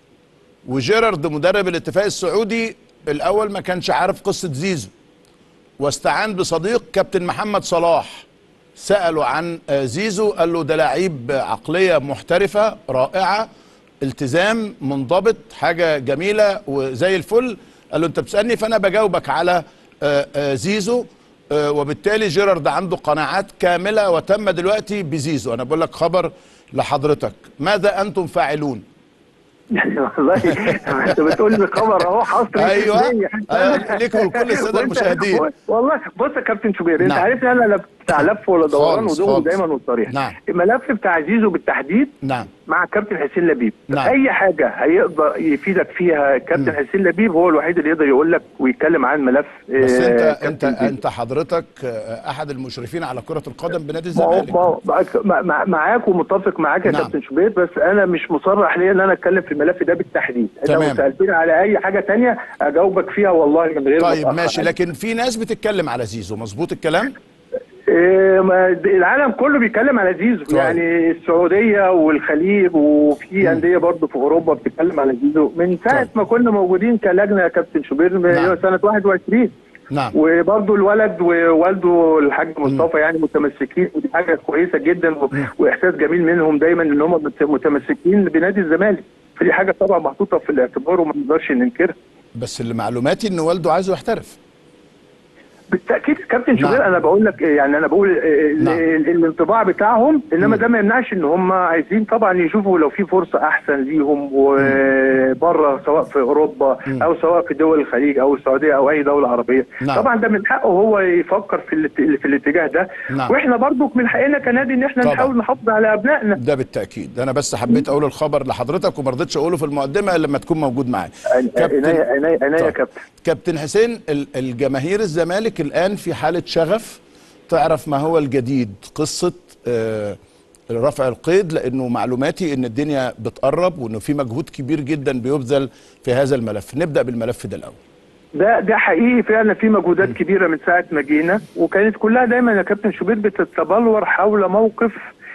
وجيرارد مدرب الاتفاق السعودي الاول ما كانش عارف قصه زيزو واستعان بصديق كابتن محمد صلاح ساله عن آه، زيزو قال له ده لعيب عقليه محترفه رائعه التزام منضبط حاجه جميله وزي الفل قال له انت بتسالني فانا بجاوبك على آه، آه، زيزو آه، وبالتالي جيرارد عنده قناعات كامله وتم دلوقتي بزيزو انا بقول لك خبر لحضرتك ماذا انتم فاعلون والله انت بتقول لي خبر اهو حصري أيوة. ليا. أيوة، ليك ولكل السادة وأنت- المشاهدين. والله بص يا كابتن شوبير انت نعم. عارف ان انا لا بتاع لف ولا دوران خالص، ودغري خالص. دايما وصريح نعم. الملف بتاع زيزو بالتحديد نعم مع كابتن حسين لبيب نعم. اي حاجه هيقدر يفيدك فيها كابتن حسين لبيب هو الوحيد اللي يقدر يقول لك ويتكلم عن ملف بس آه، انت كابتن انت زيزو. انت حضرتك آه، احد المشرفين على كره القدم بنادي ما هو الزمالك ما هو معاك- مع- مع- معاك ومتفق معاك يا نعم. كابتن شوبير بس انا مش مصرح ليا ان انا اتكلم في الملف ده بالتحديد انت لو تمام. سالتني على اي حاجه تانية اجاوبك فيها والله من غير ما طيب أتأخر ماشي عليك. لكن في ناس بتتكلم على زيزو مظبوط الكلام إيه ما د- العالم كله بيتكلم على زيزو طيب. يعني السعوديه والخليج وفي انديه برضه في اوروبا بتتكلم على زيزو من ساعه طيب. ما كنا موجودين كلجنه يا كابتن شوبير نعم. سنه 21 نعم وبرضه الولد ووالده الحاج مصطفى يعني متمسكين ودي حاجه كويسه جدا و... واحساس جميل منهم دايما ان هم مت- متمسكين بنادي الزمالك فدي حاجه طبعا محطوطه في الاعتبار وما نقدرش ننكرها بس اللي معلوماتي ان والده عايزه يحترف بالتاكيد كابتن شوبير نعم. انا بقول لك يعني انا بقول ال- نعم. ال- الانطباع بتاعهم انما ده ما يمنعش ان هم عايزين طبعا يشوفوا لو في فرصه احسن ليهم وبره سواء في اوروبا او سواء في دول الخليج او السعوديه او اي دوله عربيه نعم. طبعا ده من حقه هو يفكر في الات- في الاتجاه ده نعم. واحنا برضو من حقنا كنادي ان احنا طبعا. نحاول نحافظ على ابنائنا ده بالتاكيد انا بس حبيت اقول الخبر لحضرتك وما رضيتش اقوله في المقدمه الا لما تكون موجود معايا عناية عناية عناية يا طيب. كابتن كابتن حسين ال- الجماهير الزمالك الان في حاله شغف تعرف ما هو الجديد قصه آه، رفع القيد لانه معلوماتي ان الدنيا بتقرب وانه في مجهود كبير جدا بيبذل في هذا الملف نبدا بالملف ده الاول ده ده حقيقي فعلا في مجهودات كبيره من ساعه ما جينا وكانت كلها دايما يا كابتن شوبير بتتبلور حول موقف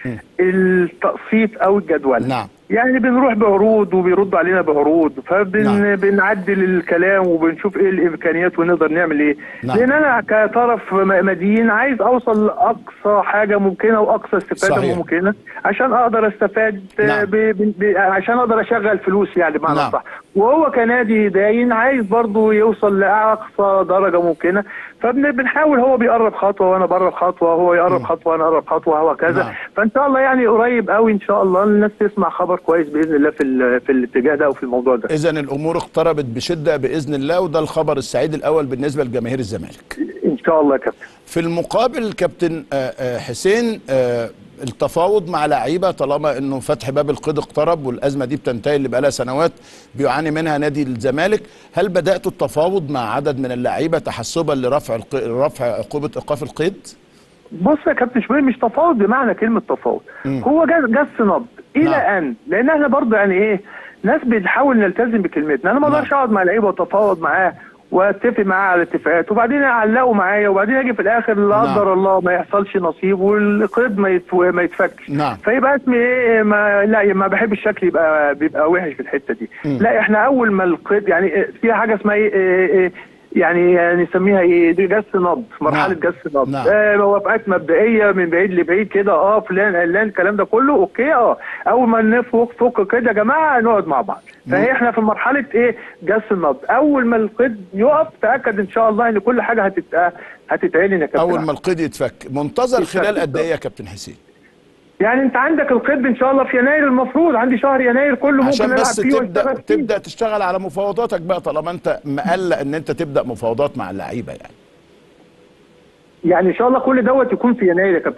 التقسيط او الجدول نعم. يعني بنروح بعروض وبيردوا علينا بعروض نعم. فبنعدل الكلام وبنشوف ايه الامكانيات ونقدر نعمل ايه نعم. لان انا كطرف م- مدين عايز اوصل لاقصى حاجه ممكنه واقصى استفاده صحيح. ممكنه عشان اقدر استفاد نعم. ب... ب... ب... عشان اقدر اشغل فلوس يعني بمعنى نعم. صح وهو كنادي داين عايز برضه يوصل لاقصى درجه ممكنه فبنحاول هو بيقرب خطوه وانا بقرب خطوه هو يقرب خطوه وانا اقرب خطوه وهكذا نعم. فان شاء الله يعني قريب قوي ان شاء الله الناس تسمع خبر كويس باذن الله في ال- في الاتجاه ده وفي الموضوع ده اذا الامور اقتربت بشده باذن الله وده الخبر السعيد الاول بالنسبه لجماهير الزمالك ان شاء الله يا كابتن في المقابل كابتن آه، آه، حسين آه، التفاوض مع لعيبه طالما انه فتح باب القيد اقترب والازمه دي بتنتهي اللي بقالها سنوات بيعاني منها نادي الزمالك هل بداتوا التفاوض مع عدد من اللعيبه تحسبا لرفع الق- رفع عقوبه ايقاف القيد بص يا كابتن شويه مش تفاوض بمعنى كلمه تفاوض هو جس جس نبض الى نعم. ان لان احنا برضه يعني ايه ناس بنحاول نلتزم بكلمتنا انا ما نعم. اقدرش اقعد مع لعيبه واتفاوض معاه واتفق معاه على اتفاقات وبعدين يعلقوا معايا وبعدين اجي في الاخر لا نعم. قدر الله ما يحصلش نصيب والقيد ما يتو... ما يتفكش نعم. فيبقى اسمي ايه ما لا ما بحب الشكل يبقى بيبقى وحش في الحته دي لا احنا اول ما القيد يعني إيه، في حاجه اسمها ايه, إيه, إيه يعني نسميها ايه دي جس نبض مرحله نعم. جس نبض نعم. آه موافقات مبدئيه من بعيد لبعيد كده اه فلان علان الكلام ده كله اوكي اه اول ما نفك فك كده يا جماعه نقعد مع بعض فهي احنا في مرحله ايه جس النبض اول ما القيد يقف تاكد ان شاء الله ان كل حاجه هتت هتتعلن يا كابتن اول أحمد. ما القيد يتفك منتظر يتفك خلال قد بالظبط. ايه يا كابتن حسين يعني انت عندك القيد ان شاء الله في يناير المفروض عندي شهر يناير كله ممكن عشان العب بس فيه تبدا واشتغل فيه. تبدا تشتغل على مفاوضاتك بقى طالما انت مقلق ان انت تبدا مفاوضات مع اللعيبه يعني يعني ان شاء الله كل دوت يكون في يناير يا كابتن احمد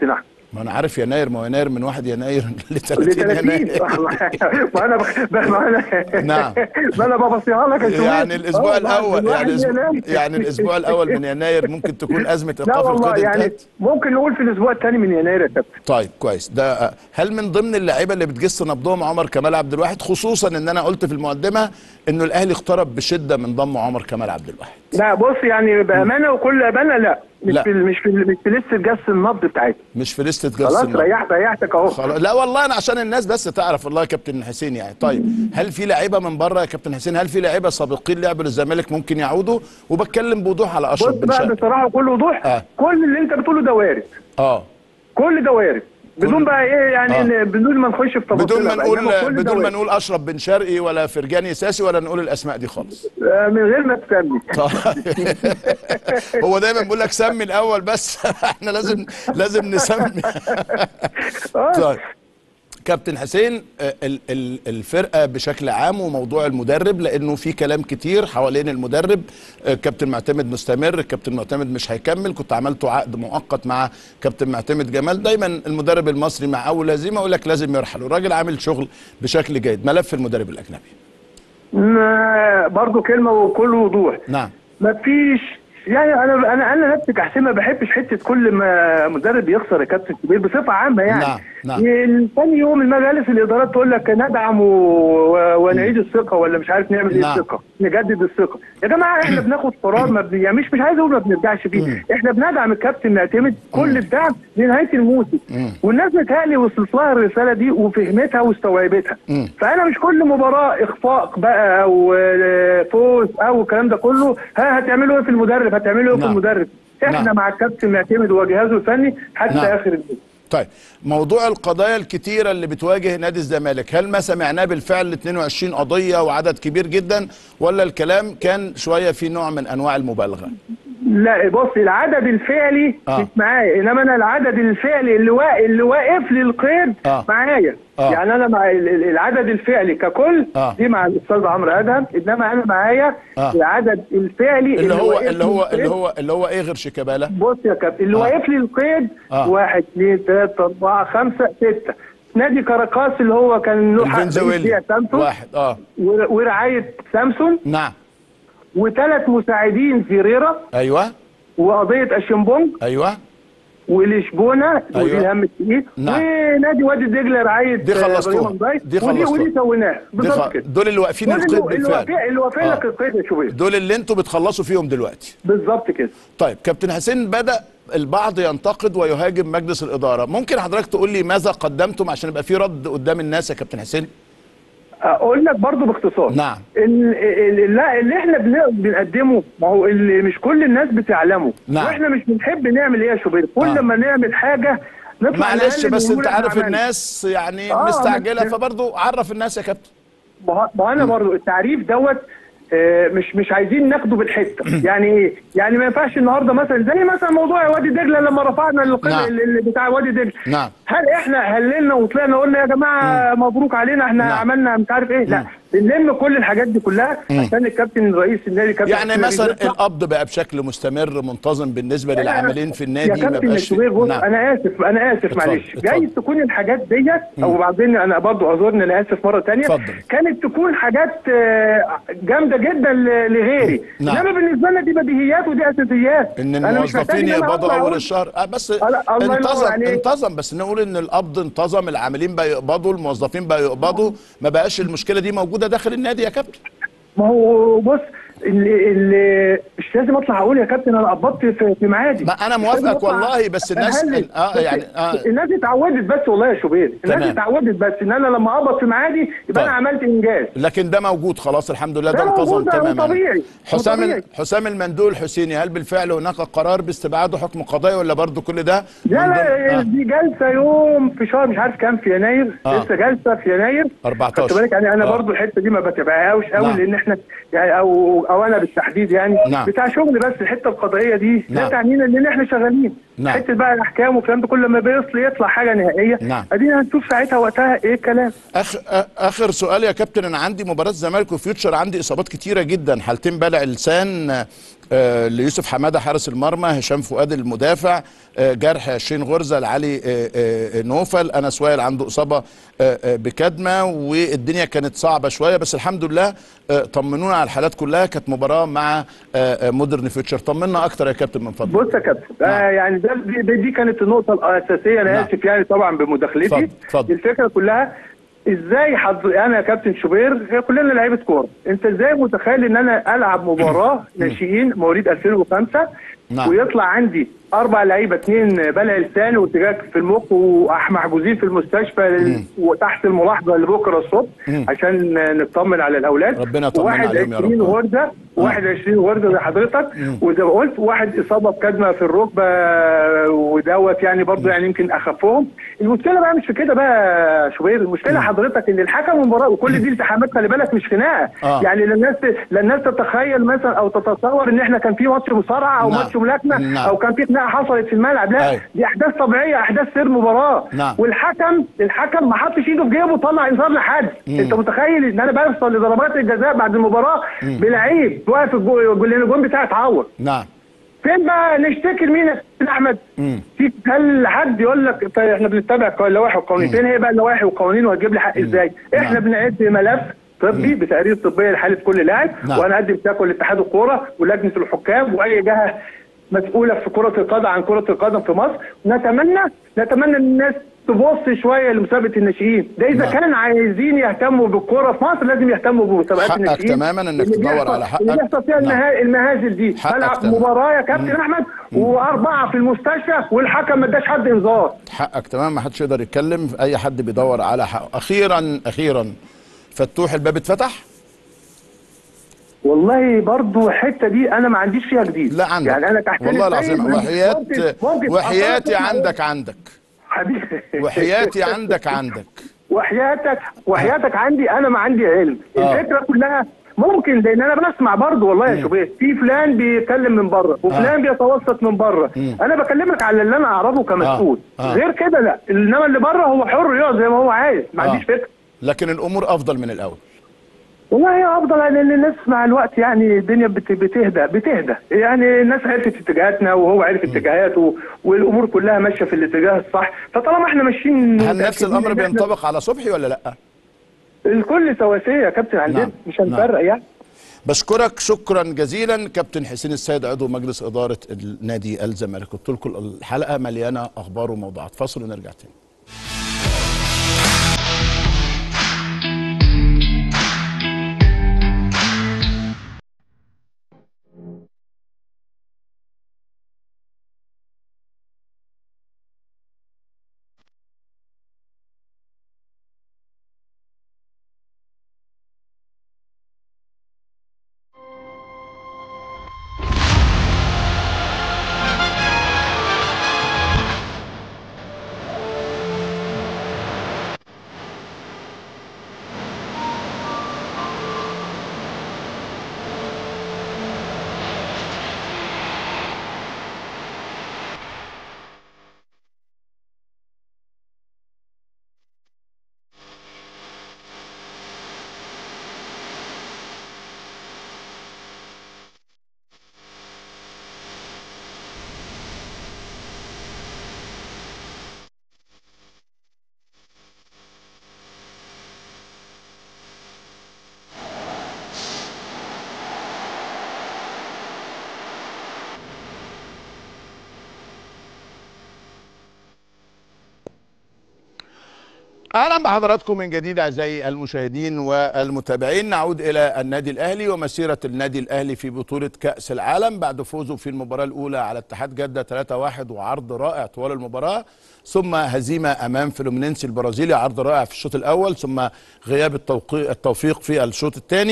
ما انا عارف يناير ما هو يناير من 1 يناير ل ل 30 30 يناير ما انا بخ- ما انا نعم. ما انا ببصيها لك يا شوية. يعني الاسبوع آه، الاول من واحد يعني الاسبوع يناير. يعني الاسبوع الاول من يناير ممكن تكون ازمه لا ايقاف والله القيد يعني انتهت ممكن نقول في الاسبوع الثاني من يناير يا كابتن طيب كويس ده آه، هل من ضمن اللعيبه اللي بتجس نبضهم عمر كمال عبد الواحد خصوصا ان انا قلت في المقدمه انه الاهلي اقترب بشده من ضم عمر كمال عبد الواحد لا بص يعني بامانه وكل امانه لا مش لا. في مش في مش في لسه جس النبض بتاعتي مش في لسته جس خلاص النبض. ريحت ريحتك اهو خلاص لا والله انا عشان الناس بس تعرف والله يا كابتن حسين يعني طيب هل في لعيبه من بره يا كابتن حسين هل في لعيبه سابقين لعبوا للزمالك ممكن يعودوا وبتكلم بوضوح على بص اشرف بن بقى شرقي بصراحه وكل وضوح آه. كل اللي انت بتقوله ده وارد اه كل ده وارد بدون بقى ايه يعني آه. إن- بدون ما نخش في تفاصيل بدون ما بقى. نقول إنما كل ده بدون ما وارد. نقول اشرف بن شرقي ولا فرجاني ساسي ولا نقول الاسماء دي خالص آه، من غير ما تسمي هو دايما بيقول لك سمي الاول بس احنا لازم لازم نسمي آه. طيب كابتن حسين آه، ال- ال- الفرقه بشكل عام وموضوع المدرب لانه في كلام كتير حوالين المدرب آه، كابتن معتمد مستمر كابتن معتمد مش هيكمل كنت عملته عقد مؤقت مع كابتن معتمد جمال دايما المدرب المصري مع اول هزيمه يقول لك لازم يرحل والراجل عامل شغل بشكل جيد ملف المدرب الاجنبي ما- برضو كلمه وكل وضوح نعم ما فيش يعني انا انا انا نفسي كحسين ما بحبش حته كل ما مدرب يخسر يا كابتن كبير بصفه عامه يعني نعم، نعم. ثاني يوم المجالس الادارات تقول لك ندعم و... و... ونعيد الثقه ولا مش عارف نعمل ايه نعم. الثقه نجدد الثقه يا جماعه احنا بناخد قرار ما بن... يعني مش مش عايز اقول ما بنرجعش فيه احنا بندعم الكابتن نعتمد كل الدعم لنهايه الموسم والناس متهيألي وصلت لها الرساله دي وفهمتها واستوعبتها فانا مش كل مباراه اخفاق بقى او آه، فوز او الكلام ده كله ها هتعملوا ايه في المدرب هتعملوا ايه في نعم. المدرب احنا نعم. مع الكابتن معتمد وجهازه الفني حتى نعم. اخر الموسم طيب موضوع القضايا الكتيرة اللي بتواجه نادي الزمالك هل ما سمعناه بالفعل 22 قضية وعدد كبير جدا ولا الكلام كان شوية في نوع من أنواع المبالغة لا بص العدد الفعلي آه. مش معايا انما انا العدد الفعلي اللي واقف اللي واقف لي القيد آه. معايا آه. يعني انا مع ال- ال- العدد الفعلي ككل آه. دي مع الاستاذ عمرو ادهم انما انا معايا آه. العدد الفعلي اللي هو واقف اللي لي هو القيد. اللي هو اللي هو ايه غير شيكابالا بص يا كابتن اللي آه. واقف لي القيد آه. واحد اثنين ثلاثة أربعة خمسة ستة نادي كاراكاس اللي هو كان له حق الفنزويلي بيع سامسون واحد اه ور- ورعاية سامسون نعم وثلاث مساعدين فيريرا ايوه وقضية أشمبونج ايوه ولشبونه أيوة. ودي الهم التقيل نعم. ونادي وادي دجله رعايه دي آه، خلصتوها. إبراهيم ضيف. دي ودي خلصتوها. ودي سويناها دي بالظبط خ... كده دول اللي واقفين دول القيد اللي اللي بالفعل واقفين اللي واقفين آه. لك القيد يا شوبير دول اللي انتوا بتخلصوا فيهم دلوقتي بالظبط كده طيب كابتن حسين بدأ البعض ينتقد ويهاجم مجلس الإدارة ممكن حضرتك تقول لي ماذا قدمتم عشان يبقى في رد قدام الناس يا كابتن حسين اقول لك برضو باختصار نعم. ال- ال- لا اللي احنا بن- بنقدمه ما هو اللي مش كل الناس بتعلمه نعم. واحنا مش بنحب نعمل ايه يا شوبير كل آه. ما نعمل حاجه نطلع معلش نقلد بس ونقول انت إحنا عارف عملنا. الناس يعني آه، مستعجلة بس- فبرضه عرف الناس يا كابتن ما هو- ما هو انا برضو التعريف دوت آه، مش مش عايزين ناخده بالحته يعني ايه يعني ما ينفعش النهارده مثلا زي مثلا موضوع وادي دجله لما رفعنا القل نعم. اللي بتاع وادي دجله نعم. هل احنا هللنا وطلعنا قلنا يا جماعه مبروك علينا احنا نعم. عملنا مش عارف ايه لا بنلم كل الحاجات دي كلها عشان الكابتن رئيس النادي كابتن يعني حسين مثلا يطلع. القبض بقى بشكل مستمر منتظم بالنسبة للعاملين في النادي يا ما كابتن بقاش الشوبير بص نعم. انا اسف انا اسف اتفضل، معلش اتفضل. جايز تكون الحاجات ديت او بعدين انا برضو اعذرني انا اسف مره تانية اتفضل. كانت تكون حاجات آه، جامده جدا ل- لغيري نعم. انما بالنسبه لنا دي بديهيات ودي اساسيات ان أنا مش محتاج الموظفين إن أنا يقبضوا أطلع اول أقول- الشهر آه بس الله ينور انتظم عليك. انتظم بس نقول ان القبض انتظم العاملين بقى يقبضوا الموظفين بقى يقبضوا ما بقاش المشكله دي موجوده داخل النادي يا كابتن ما هو بص اللي اللي مش لازم اطلع اقول يا كابتن انا قبضت في في ميعادي ما أنا مش موافقك لازم أطلع والله، بس الناس- أهلل. آه، بس يعني، آه. الناس اتعودت بس والله يا شوبير الناس تمام. اتعودت بس ان انا لما اقبض في ميعادي يبقى انا طيب. عملت انجاز لكن ده موجود خلاص الحمد لله ده ده انتظم موجود، ده تماما طبيعي، حسام طبيعي. حسام المندول الحسيني هل بالفعل هناك قرار باستبعاده حكم قضائي ولا برضه كل ده لا من لا ضمن- آه. دي جلسه يوم في شهر مش عارف كام في يناير آه. لسه جلسه في يناير 14. خدت بالك يعني انا آه. برضو الحته دي ما بتابعهاش قوي نعم. لان احنا يعني او او انا بالتحديد يعني نعم. بتاع شغل بس الحته القضائيه دي لا نعم. تعنينا ان احنا شغالين نعم. حته بقى الاحكام والكلام ده كل ما بيصل يطلع حاجه نهائيه نعم. ادينا هنشوف ساعتها وقتها ايه الكلام أخ... أ- اخر سؤال يا كابتن انا عندي مباراه الزمالك وفيوتشر عندي اصابات كتيره جدا حالتين بلع لسان آه، ليوسف حماده حارس المرمى هشام فؤاد المدافع آه، جرح 20 غرزه لعلي آه، آه، نوفل انس وائل عنده اصابه آه، آه، بكدمه والدنيا كانت صعبه شويه بس الحمد لله آه، طمنونا على الحالات كلها كانت مباراه مع آه، آه، مودرن فيوتشر طمنا اكتر يا كابتن من فضلك بص يا كابتن نعم. آه يعني ده دي, دي, دي كانت النقطه الاساسيه انا نعم. اسف يعني طبعا بمداخلتي اتفضل، اتفضل. الفكره كلها ازاي حض... انا يا كابتن شوبير كلنا لعيبه كوره انت ازاي متخيل ان انا العب مباراه ناشئين مواليد 2005 نعم. ويطلع عندي اربع لعيبه اثنين بلع لسان وارتجاج في المخ ومحجوزين في المستشفى لل- وتحت الملاحظه لبكره الصبح عشان نطمن على الاولاد ربنا يطمن واحد عليهم يا رب. 20 غرزه 21 غرزه زي حضرتك وزي ما قلت واحد اصابه بكدمه في الركبه ودوت يعني برضه يعني يمكن اخفهم المشكله بقى مش في كده بقى يا شوبير المشكله حضرتك ان الحكم المباراه وكل دي التحامات خلي بالك مش خناقه آه. يعني لا الناس لا الناس تتخيل مثلا او تتصور ان احنا كان في ماتش مصارعه او نعم. ماتش ملاكمه نعم. او كان في خناقه حصلت في الملعب لا أيوة. دي احداث طبيعيه احداث سير مباراه نعم. والحكم الحكم ما حطش ايده في جيبه وطلع انذار لحد انت متخيل ان انا بوصل لضربات الجزاء بعد المباراه بلعيب واقف الجو- الجول الجون بتاعي اتعور نعم فين بقى نشتكي لمين يا سيدنا احمد؟ في هل حد يقول لك طيب احنا بنتبع اللوائح والقوانين فين هي بقى اللوائح والقوانين وهتجيب لي حق ازاي؟ احنا نعم. بنعد ملف طبي بتقارير طبيه لحاله كل لاعب نعم. وانا اقدم شكوى لاتحاد الكوره ولجنه الحكام واي جهه مسؤوله في كره القدم عن كره القدم في مصر نتمنى نتمنى ان الناس تبص شويه لمسابقه الناشئين ده اذا نعم. كان عايزين يهتموا بالكوره في مصر لازم يهتموا بمسابقات حقك الناشئين تماماً إنك اللي تدور بيحصل- على حقك. اللي بيحصل فيها نعم. المها- المهازل دي حقك ملعب تمام. مباراه يا كابتن احمد واربعه في المستشفى والحكم ما اداش حد انذار حقك تمام ما حدش يقدر يتكلم اي حد بيدور على حقه اخيرا اخيرا فتوح الباب اتفتح والله برضو الحته دي انا ما عنديش فيها جديد لا عندك يعني انا تحت والله السيد العظيم ممكن- وحياة ممكن- ممكن وحياتي أصلاً عندك عندك حبيبي وحياتي عندك عندك وحياتك وحياتك عندي انا ما عندي علم آه. الفكره كلها ممكن لان انا بسمع برضه والله يا شوبير في فلان بيتكلم من بره وفلان بيتوسط من بره انا بكلمك على اللي انا اعرفه كمسؤول آه. آه. غير كده لا انما اللي بره هو حر يقعد زي ما هو عايز ما آه. عنديش فكره لكن الامور افضل من الاول والله هي افضل لان الناس مع الوقت يعني الدنيا بت- بتهدى بتهدى يعني الناس عرفت اتجاهاتنا وهو عرف اتجاهاته والامور كلها ماشيه في الاتجاه الصح فطالما احنا ماشيين هل نفس متأكدين الامر إن إحنا بينطبق على صبحي ولا لا الكل سواسيه يا كابتن عندنا نعم. مش هنفرق يعني بشكرك شكرا جزيلا كابتن حسين السيد عضو مجلس اداره النادي الزمالك قلت لكم الحلقه مليانه اخبار وموضوعات فاصل ونرجع تاني اهلا بحضراتكم من جديد اعزائي المشاهدين والمتابعين نعود الى النادي الاهلي ومسيره النادي الاهلي في بطوله كاس العالم بعد فوزه في المباراه الاولى على اتحاد جده 3-1 وعرض رائع طوال المباراه ثم هزيمه امام فلومينينسي البرازيلي عرض رائع في الشوط الاول ثم غياب التوقي- التوفيق في الشوط الثاني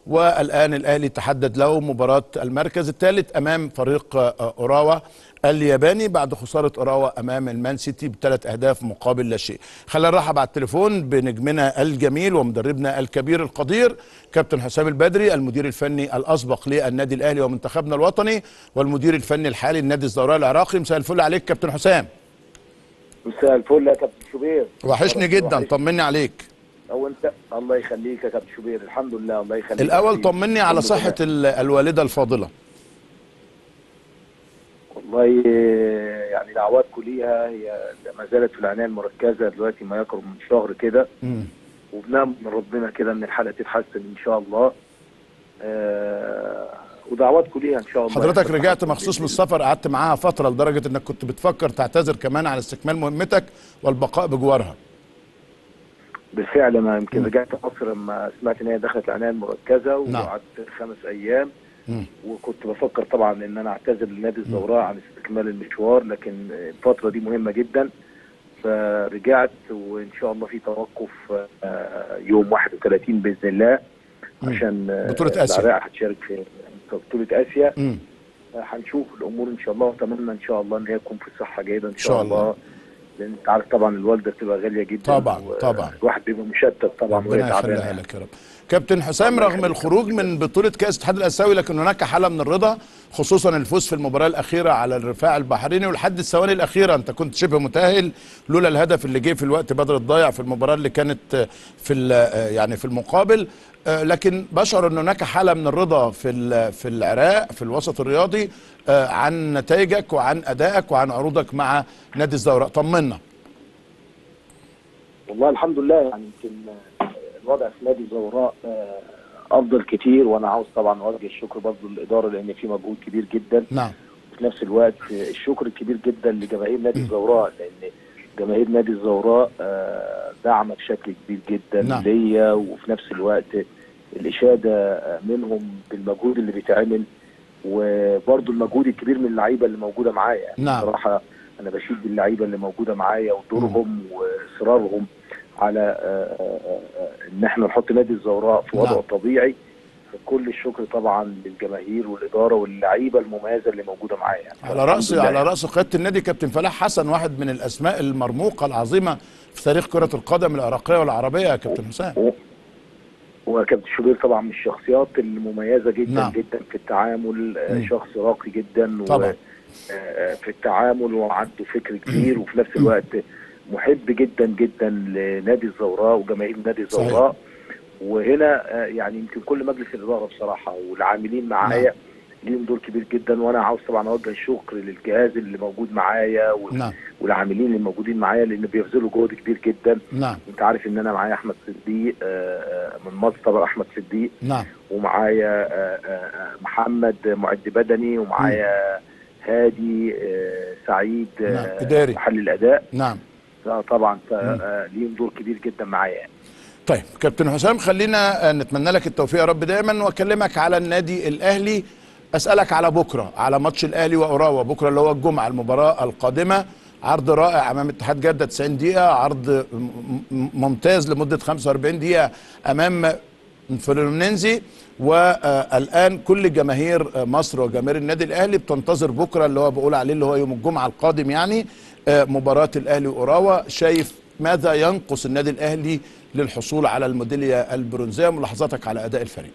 والان الاهلي تحدد له مباراه المركز الثالث امام فريق آه، اوراوا الياباني بعد خساره اوراوا امام المان سيتي بثلاث اهداف مقابل لا شيء. خلينا نرحب على التليفون بنجمنا الجميل ومدربنا الكبير القدير كابتن حسام البدري المدير الفني الاسبق للنادي الاهلي ومنتخبنا الوطني والمدير الفني الحالي لنادي الزوراء العراقي مساء الفل عليك كابتن حسام. مساء الفل يا كابتن شوبير وحشني جدا وحشني. طمني عليك. او انت الله يخليك يا كابتن شوبير الحمد لله الله يخليك الاول طمني على كله صحه تمام. ال- الوالده الفاضله. والله آه، يعني دعواتكم ليها هي ما زالت في العنايه المركزه دلوقتي ما يقرب من شهر كده مم. وبنام من ربنا كده ان الحاله تتحسن ان شاء الله آه ودعواتكم ليها ان شاء الله حضرتك يحصل رجعت تحسن مخصوص من بإذن الله. السفر قعدت معاها فتره لدرجه انك كنت بتفكر تعتذر كمان عن استكمال مهمتك والبقاء بجوارها بالفعل انا يمكن مم. رجعت مصر لما سمعت ان هي دخلت العنايه المركزه نعم. وقعدت خمس ايام مم. وكنت بفكر طبعا ان انا اعتذر لنادي الزوراء عن استكمال المشوار لكن الفتره دي مهمه جدا فرجعت وان شاء الله في توقف آه، يوم 31 باذن الله مم. عشان آه، بطولة آسيا. العراق هتشارك في في بطوله اسيا مم. آه، هنشوف الامور ان شاء الله واتمنى ان شاء الله ان هي تكون في صحه جيده ان شاء شاء الله. الله لان انت عارف طبعا الوالده بتبقى غاليه جدا طبعاً، و- طبعاً. الواحد بيبقى مشتت طبعا وهي ربنا تعبانه يخليها يعني. لك يا رب كابتن حسام الله رغم يخليك. الخروج من بطوله كاس الاتحاد الاسيوي لكن هناك حاله من الرضا خصوصا الفوز في المباراه الاخيره على الرفاع البحريني ولحد الثواني الاخيره انت كنت شبه متاهل لولا الهدف اللي جه في الوقت بدل الضايع في المباراه اللي كانت في ال- يعني في المقابل آه، لكن بشعر ان هناك حاله من الرضا في ال- في العراق في الوسط الرياضي آه، عن نتائجك وعن ادائك وعن عروضك مع نادي الزوراء طمنا والله الحمد لله يعني يمكن آه، الوضع في نادي الزوراء آه، افضل كتير وانا عاوز طبعا اوجه الشكر برضه للاداره لان في مجهود كبير جدا نعم وفي نفس الوقت آه، الشكر الكبير جدا لجماهير نادي الزوراء لان جماهير نادي الزوراء آه، دعمت بشكل كبير جدا نعم. ليا وفي نفس الوقت الاشاده آه، منهم بالمجهود اللي بيتعمل وبرضه المجهود الكبير من اللعيبه اللي موجوده معايا يعني نعم. بصراحه انا بشيد باللعيبه اللي موجوده معايا ودورهم واصرارهم على آه، آه، آه، ان احنا نحط نادي الزوراء في وضعه نعم. الطبيعي كل الشكر طبعا للجماهير والاداره واللعيبه المميزه اللي موجوده معايا يعني. على راس الحمد لله. على راس قياده النادي كابتن فلاح حسن واحد من الاسماء المرموقه العظيمه في تاريخ كره القدم العراقيه والعربيه يا كابتن حسام و- وكابتن شوبير طبعا من الشخصيات المميزه جدا نعم. نعم. جدا في التعامل آه، مم. شخص راقي جدا و- طبعا. آه، في التعامل وعنده فكر كبير وفي نفس الوقت محب جدا جدا لنادي الزوراء وجماهير نادي الزوراء وهنا آه، يعني يمكن كل مجلس الاداره بصراحه والعاملين معايا ليهم دور كبير جدا وانا عاوز طبعا اوجه الشكر للجهاز اللي موجود معايا وال- نعم والعاملين اللي موجودين معايا لان بيبذلوا جهد كبير جدا نعم انت عارف ان انا معايا احمد صديق آه، آه، من مصر طبعا احمد صديق نعم ومعايا آه، آه، آه، محمد معد بدني ومعايا هادي آه، سعيد آه، نعم، إداري. محل الاداء نعم آه، طبعا ف- آه، ليهم دور كبير جدا معايا يعني. طيب كابتن حسام خلينا آه، نتمنى لك التوفيق يا رب دايما واكلمك على النادي الاهلي اسالك على بكره على ماتش الاهلي واوراوا بكره اللي هو الجمعه المباراه القادمه عرض رائع امام اتحاد جده 90 دقيقه عرض م- م- ممتاز لمده 45 دقيقه امام فلومينينزي والان كل جماهير مصر وجماهير النادي الاهلي بتنتظر بكره اللي هو بقول عليه اللي هو يوم الجمعه القادم يعني آه، مباراه الاهلي واوراوا شايف ماذا ينقص النادي الاهلي للحصول على الميداليه البرونزيه ملاحظاتك على اداء الفريق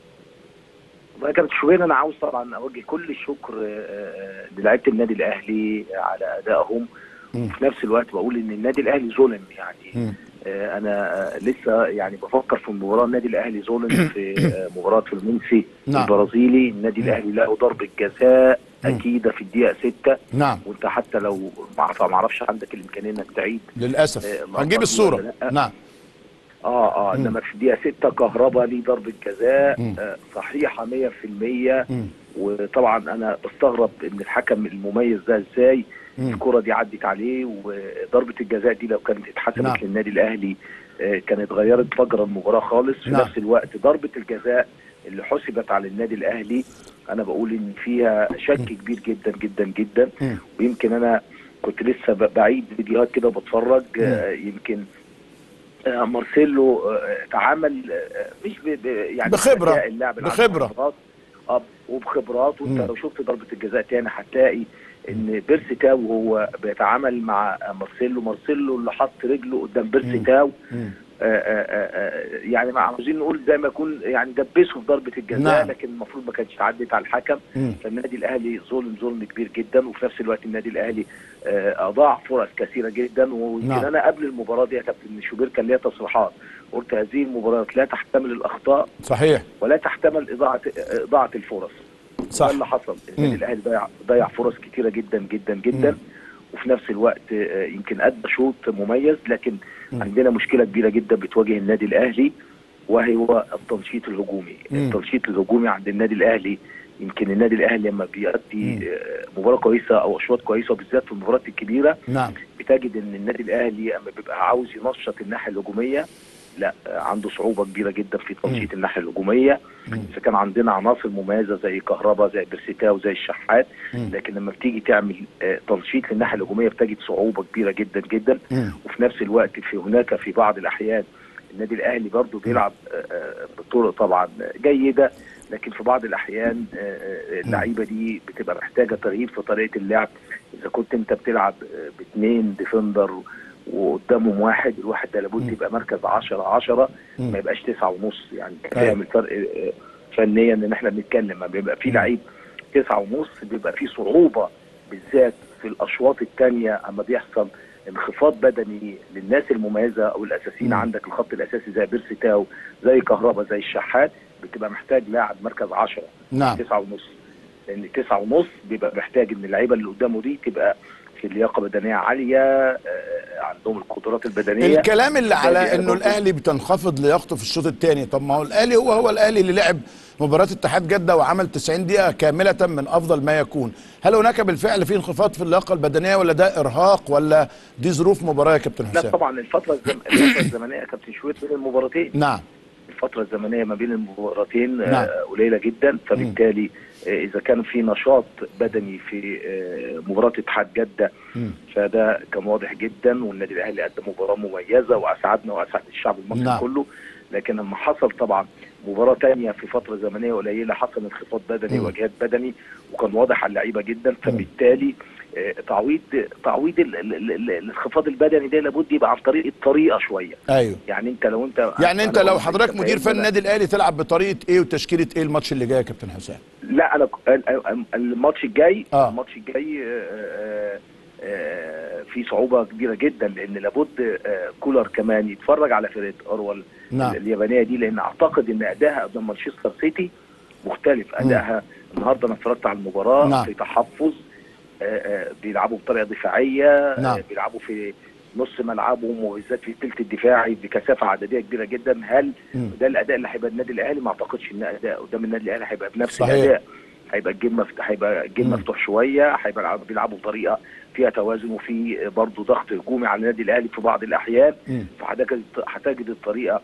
والله يا كابتن شوبير انا عاوز طبعا اوجه كل الشكر آه، آه، للاعيبه النادي الاهلي على ادائهم مم. وفي نفس الوقت بقول ان النادي الاهلي ظلم يعني مم. آه، انا آه، لسه يعني بفكر في مباراه النادي الاهلي ظلم في آه، مباراه فلومينسي نعم. البرازيلي النادي الاهلي له ضربه جزاء مم. اكيده في الدقيقه 6 نعم وانت حتى لو ما أعرف- ما اعرفش عندك الامكانيه انك تعيد للاسف آه، الله هنجيب أكبر الصوره ولا لأ؟ نعم اه اه مم. انما في الدقيقه 6 كهربا ليه ضربه جزاء مم. آه صحيحه 100% مم. وطبعا انا بستغرب ان الحكم المميز ده ازاي مم. الكره دي عدت عليه وضربه الجزاء دي لو كانت اتحسبت نعم. للنادي الاهلي آه، كانت غيرت فجر المباراه خالص في نعم. نفس الوقت ضربه الجزاء اللي حسبت على النادي الاهلي انا بقول ان فيها شك كبير جدا جدا جدا مم. ويمكن انا كنت لسه ب- بعيد فيديوهات كده وبتفرج آه، يمكن آه، مارسيلو آه، تعامل آه، مش ب... ب... يعني بخبرة. بذكاء اللاعب اللي عنده بخبرة. خبرات. اه وبخبرات وانت مم. لو شفت ضربه الجزاء تاني هتلاقي ان بيرسي تاو هو بيتعامل مع مارسيلو مارسيلو اللي حط رجله قدام بيرسي مم. تاو مم. آه، آه، آه، يعني ما عاوزين نقول زي ما يكون يعني دبسه في ضربه الجزاء نعم. لكن المفروض ما كانتش عدت على الحكم مم. فالنادي الاهلي ظلم ظلم كبير جدا وفي نفس الوقت النادي الاهلي آه، اضاع فرص كثيره جدا ويمكن نعم. انا قبل المباراه دي يا كابتن شوبير كان ليا تصريحات قلت هذه المباريات لا تحتمل الاخطاء صحيح ولا تحتمل اضاعه اضاعه الفرص صح ده اللي حصل النادي مم. الاهلي ضيع ضيع فرص كتيره جدا جدا جدا مم. وفي نفس الوقت آه، يمكن ادى شوط مميز لكن مم. عندنا مشكله كبيره جدا بتواجه النادي الاهلي وهو التنشيط الهجومي مم. التنشيط الهجومي عند النادي الاهلي يمكن النادي الاهلي لما مم. بيأدي آه، مباراه كويسه او اشواط كويسه وبالذات في المباريات الكبيره نعم بتجد ان النادي الاهلي اما بيبقى عاوز ينشط الناحيه الهجوميه لا آه، عنده صعوبه كبيره جدا في تنشيط الناحيه الهجوميه مم. اذا كان عندنا عناصر مميزه زي كهربا زي بيرسيتاو زي الشحات مم. لكن لما بتيجي تعمل آه، تنشيط للناحيه الهجوميه بتجد صعوبه كبيره جدا جدا مم. وفي نفس الوقت في هناك في بعض الاحيان النادي الاهلي برضه بيلعب آه، آه، بطرق طبعا جيده لكن في بعض الاحيان آه، آه، اللعيبه دي بتبقى محتاجه تغيير في طريقه اللعب اذا كنت انت بتلعب آه، باثنين ديفندر وقدامهم واحد الواحد ده لابد مم. يبقى مركز 10 10 مم. ما يبقاش تسعة ونص يعني أيوة. فاهم الفرق آه، فنيا ان احنا بنتكلم ما بيبقى في مم. لعيب تسعة ونص بيبقى في صعوبة بالذات في الاشواط الثانية اما بيحصل انخفاض بدني للناس المميزة او الاساسيين مم. عندك الخط الاساسي زي بيرسي تاو زي كهربا زي الشحات بتبقى محتاج لاعب مركز 10 نعم تسعة ونص لان تسعة ونص بيبقى محتاج ان اللعيبه اللي قدامه دي تبقى في لياقه بدنيه عاليه آه، عندهم القدرات البدنيه الكلام اللي على بالتالي أنا انه برضو- الاهلي بتنخفض لياقته في الشوط الثاني طب ما هو الاهلي هو هو الاهلي اللي لعب مباراه اتحاد جده وعمل 90 دقيقه كامله من افضل ما يكون هل هناك بالفعل في انخفاض في اللياقه البدنيه ولا ده ارهاق ولا دي ظروف مباراه يا كابتن لا حسام طبعا الفتره الزم... الفتره الزمنيه يا كابتن شويت بين المباراتين نعم الفتره الزمنيه ما بين المباراتين نعم. آه، قليله جدا فبالتالي آه، اذا كان في نشاط بدني في آه، مباراه اتحاد جده مم. فده كان واضح جدا والنادي الاهلي قدم مباراه مميزه واسعدنا واسعد الشعب المصري نعم. كله لكن لما حصل طبعا مباراه تانية في فتره زمنيه قليله حصل انخفاض بدني مم. واجهاد بدني وكان واضح على اللعيبه جدا فبالتالي آه، تعويض تعويض ال- ال- ال- ال- الانخفاض البدني ده لابد يبقى عن طريق الطريقه شويه ايو يعني انت لو انت يعني انت أنا لو بقول حضرتك أنت مدير فاهم فن ولا- النادي الاهلي تلعب بطريقه ايه وتشكيله ايه الماتش اللي جاي يا كابتن حسام لا انا ك- ال- ال- الماتش الجاي آه. الماتش الجاي آه، آه، آه، في صعوبه كبيره جدا لان لابد آه، كولر كمان يتفرج على فرقه اروال نعم اليابانيه دي لان اعتقد ان ادائها قدام مانشستر سيتي مختلف ادائها النهارده انا اتفرجت على المباراه نعم. في تحفظ آه، آه، بيلعبوا بطريقه دفاعيه نعم. آه، بيلعبوا في نص ملعبهم وبالذات في الثلث الدفاعي بكثافه عدديه كبيره جدا هل مم. ده الاداء اللي هيبقى النادي الاهلي ما اعتقدش ان اداء قدام النادي الاهلي هيبقى بنفس صحيح. الاداء هيبقى الجيم مفتوح هيبقى الجيم مم. مفتوح شويه هيبقى العب- بيلعبوا بطريقه فيها توازن وفي برضه ضغط هجومي على النادي الاهلي في بعض الاحيان مم. فهتجد هتجد الطريقه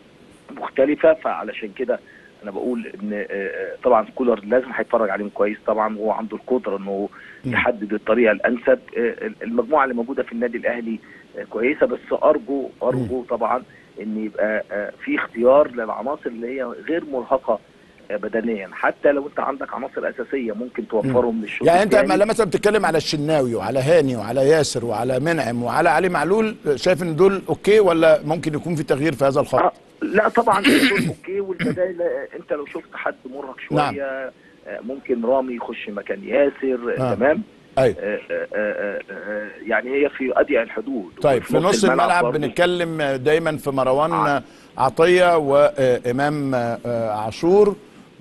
مختلفه فعلشان كده انا بقول ان آه، آه، طبعا كولر لازم هيتفرج عليهم كويس طبعا وهو عنده القدره انه مم. يحدد الطريقه الانسب آه، المجموعه اللي موجوده في النادي الاهلي آه، كويسه بس ارجو ارجو طبعا ان يبقى آه، في اختيار للعناصر اللي هي غير مرهقه آه، بدنيا حتى لو انت عندك عناصر اساسيه ممكن توفرهم للشوط يعني انت الثاني. لما مثلا بتتكلم على الشناوي وعلى هاني وعلى ياسر وعلى منعم وعلى علي معلول شايف ان دول اوكي ولا ممكن يكون في تغيير في هذا الخط آه، لا طبعا دول اوكي والبدائل آه، انت لو شفت حد مرهق شويه نعم. آه، ممكن رامي يخش مكان ياسر آه. آه. تمام ايوه آه، آه، آه، آه، يعني هي في اضيق الحدود طيب في نص الملعب برضه بنتكلم دايما في مروان آه. عطيه وامام عاشور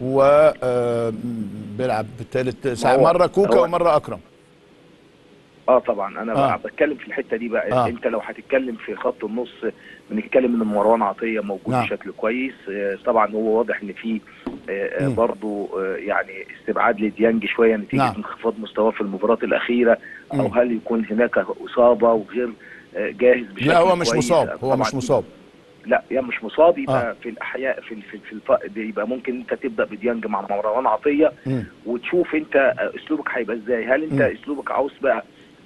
وبيلعب بالثالث ساعة هو- مره كوكا هو- ومره اكرم اه طبعا انا آه. آه. بتكلم في الحته دي بقى آه. آه. انت لو هتتكلم في خط النص بنتكلم ان مروان عطيه موجود نعم. نعم. بشكل كويس آه طبعا هو واضح ان في آه آه مم. برضه آه يعني استبعاد لديانج شويه نتيجه نعم. نعم. انخفاض مستواه في المباراه الاخيره او مم. هل يكون هناك اصابه وغير آه جاهز بشكل لا هو مش كويس. مصاب هو طبعاً مش مصاب لا يعني مش مصاب يبقى آه. آه. في الاحياء في في, في الف... يبقى ممكن انت تبدا بديانج مع مروان عطيه مم. وتشوف انت اسلوبك هيبقى ازاي هل انت مم. اسلوبك عاوز بقى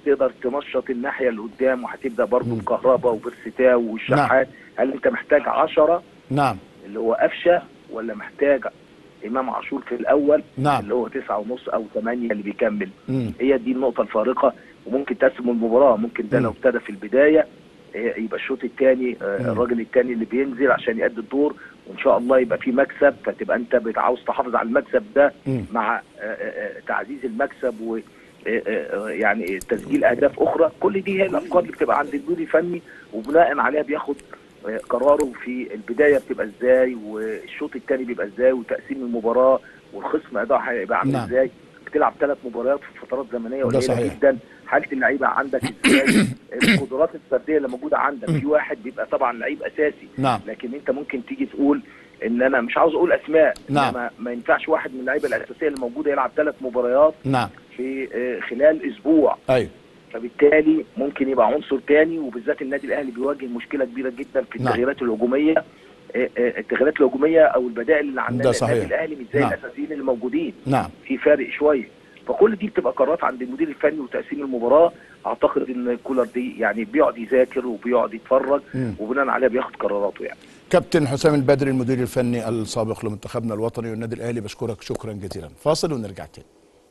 تقدر تنشط الناحيه اللي قدام وهتبدا برضه بكهرباء وبرستاو والشحات هل انت محتاج 10 نعم اللي هو قفشه ولا محتاج امام عاشور في الاول نعم. اللي هو تسعة ونص او ثمانية اللي بيكمل مم. هي دي النقطه الفارقه وممكن تقسم المباراه ممكن ده مم. لو ابتدى في البدايه آه، يبقى الشوط الثاني مم. الراجل الثاني اللي بينزل عشان يأدي الدور وان شاء الله يبقى في مكسب فتبقى انت بت- عاوز تحافظ على المكسب ده مم. مع آه، آه، آه، تعزيز المكسب و آه، آه، يعني تسجيل اهداف اخرى كل دي هي الافكار اللي بتبقى عند المدير الفني وبناء عليها بياخد آه، قراره في البدايه بتبقى ازاي والشوط الثاني بيبقى ازاي وتقسيم المباراه والخصم اداء هيبقى عامل نعم. ازاي بتلعب ثلاث مباريات في فترات زمنيه ده قليله صحيح. جدا حاله اللعيبه عندك ازاي القدرات الفرديه اللي موجوده عندك في واحد بيبقى طبعا لعيب اساسي نعم لكن انت ممكن تيجي تقول ان انا مش عاوز اقول اسماء نعم. إنما ما ينفعش واحد من اللعيبه الاساسيه اللي موجوده يلعب ثلاث مباريات نعم في آه، خلال اسبوع ايوه فبالتالي ممكن يبقى عنصر تاني وبالذات النادي الاهلي بيواجه مشكله كبيره جدا في نعم. التغييرات الهجوميه آه، آه، التغييرات الهجوميه او البدائل اللي عندنا ده النادي صحيح. الاهلي مش زي نعم. الاساسيين اللي موجودين نعم في فارق شويه فكل دي بتبقى قرارات عند المدير الفني وتقسيم المباراه اعتقد ان كولر دي يعني بيقعد يذاكر وبيقعد يتفرج مم. وبناء عليها بياخد قراراته يعني كابتن حسام البدري المدير الفني السابق لمنتخبنا الوطني والنادي الاهلي بشكرك شكرا جزيلا فاصل ونرجع تاني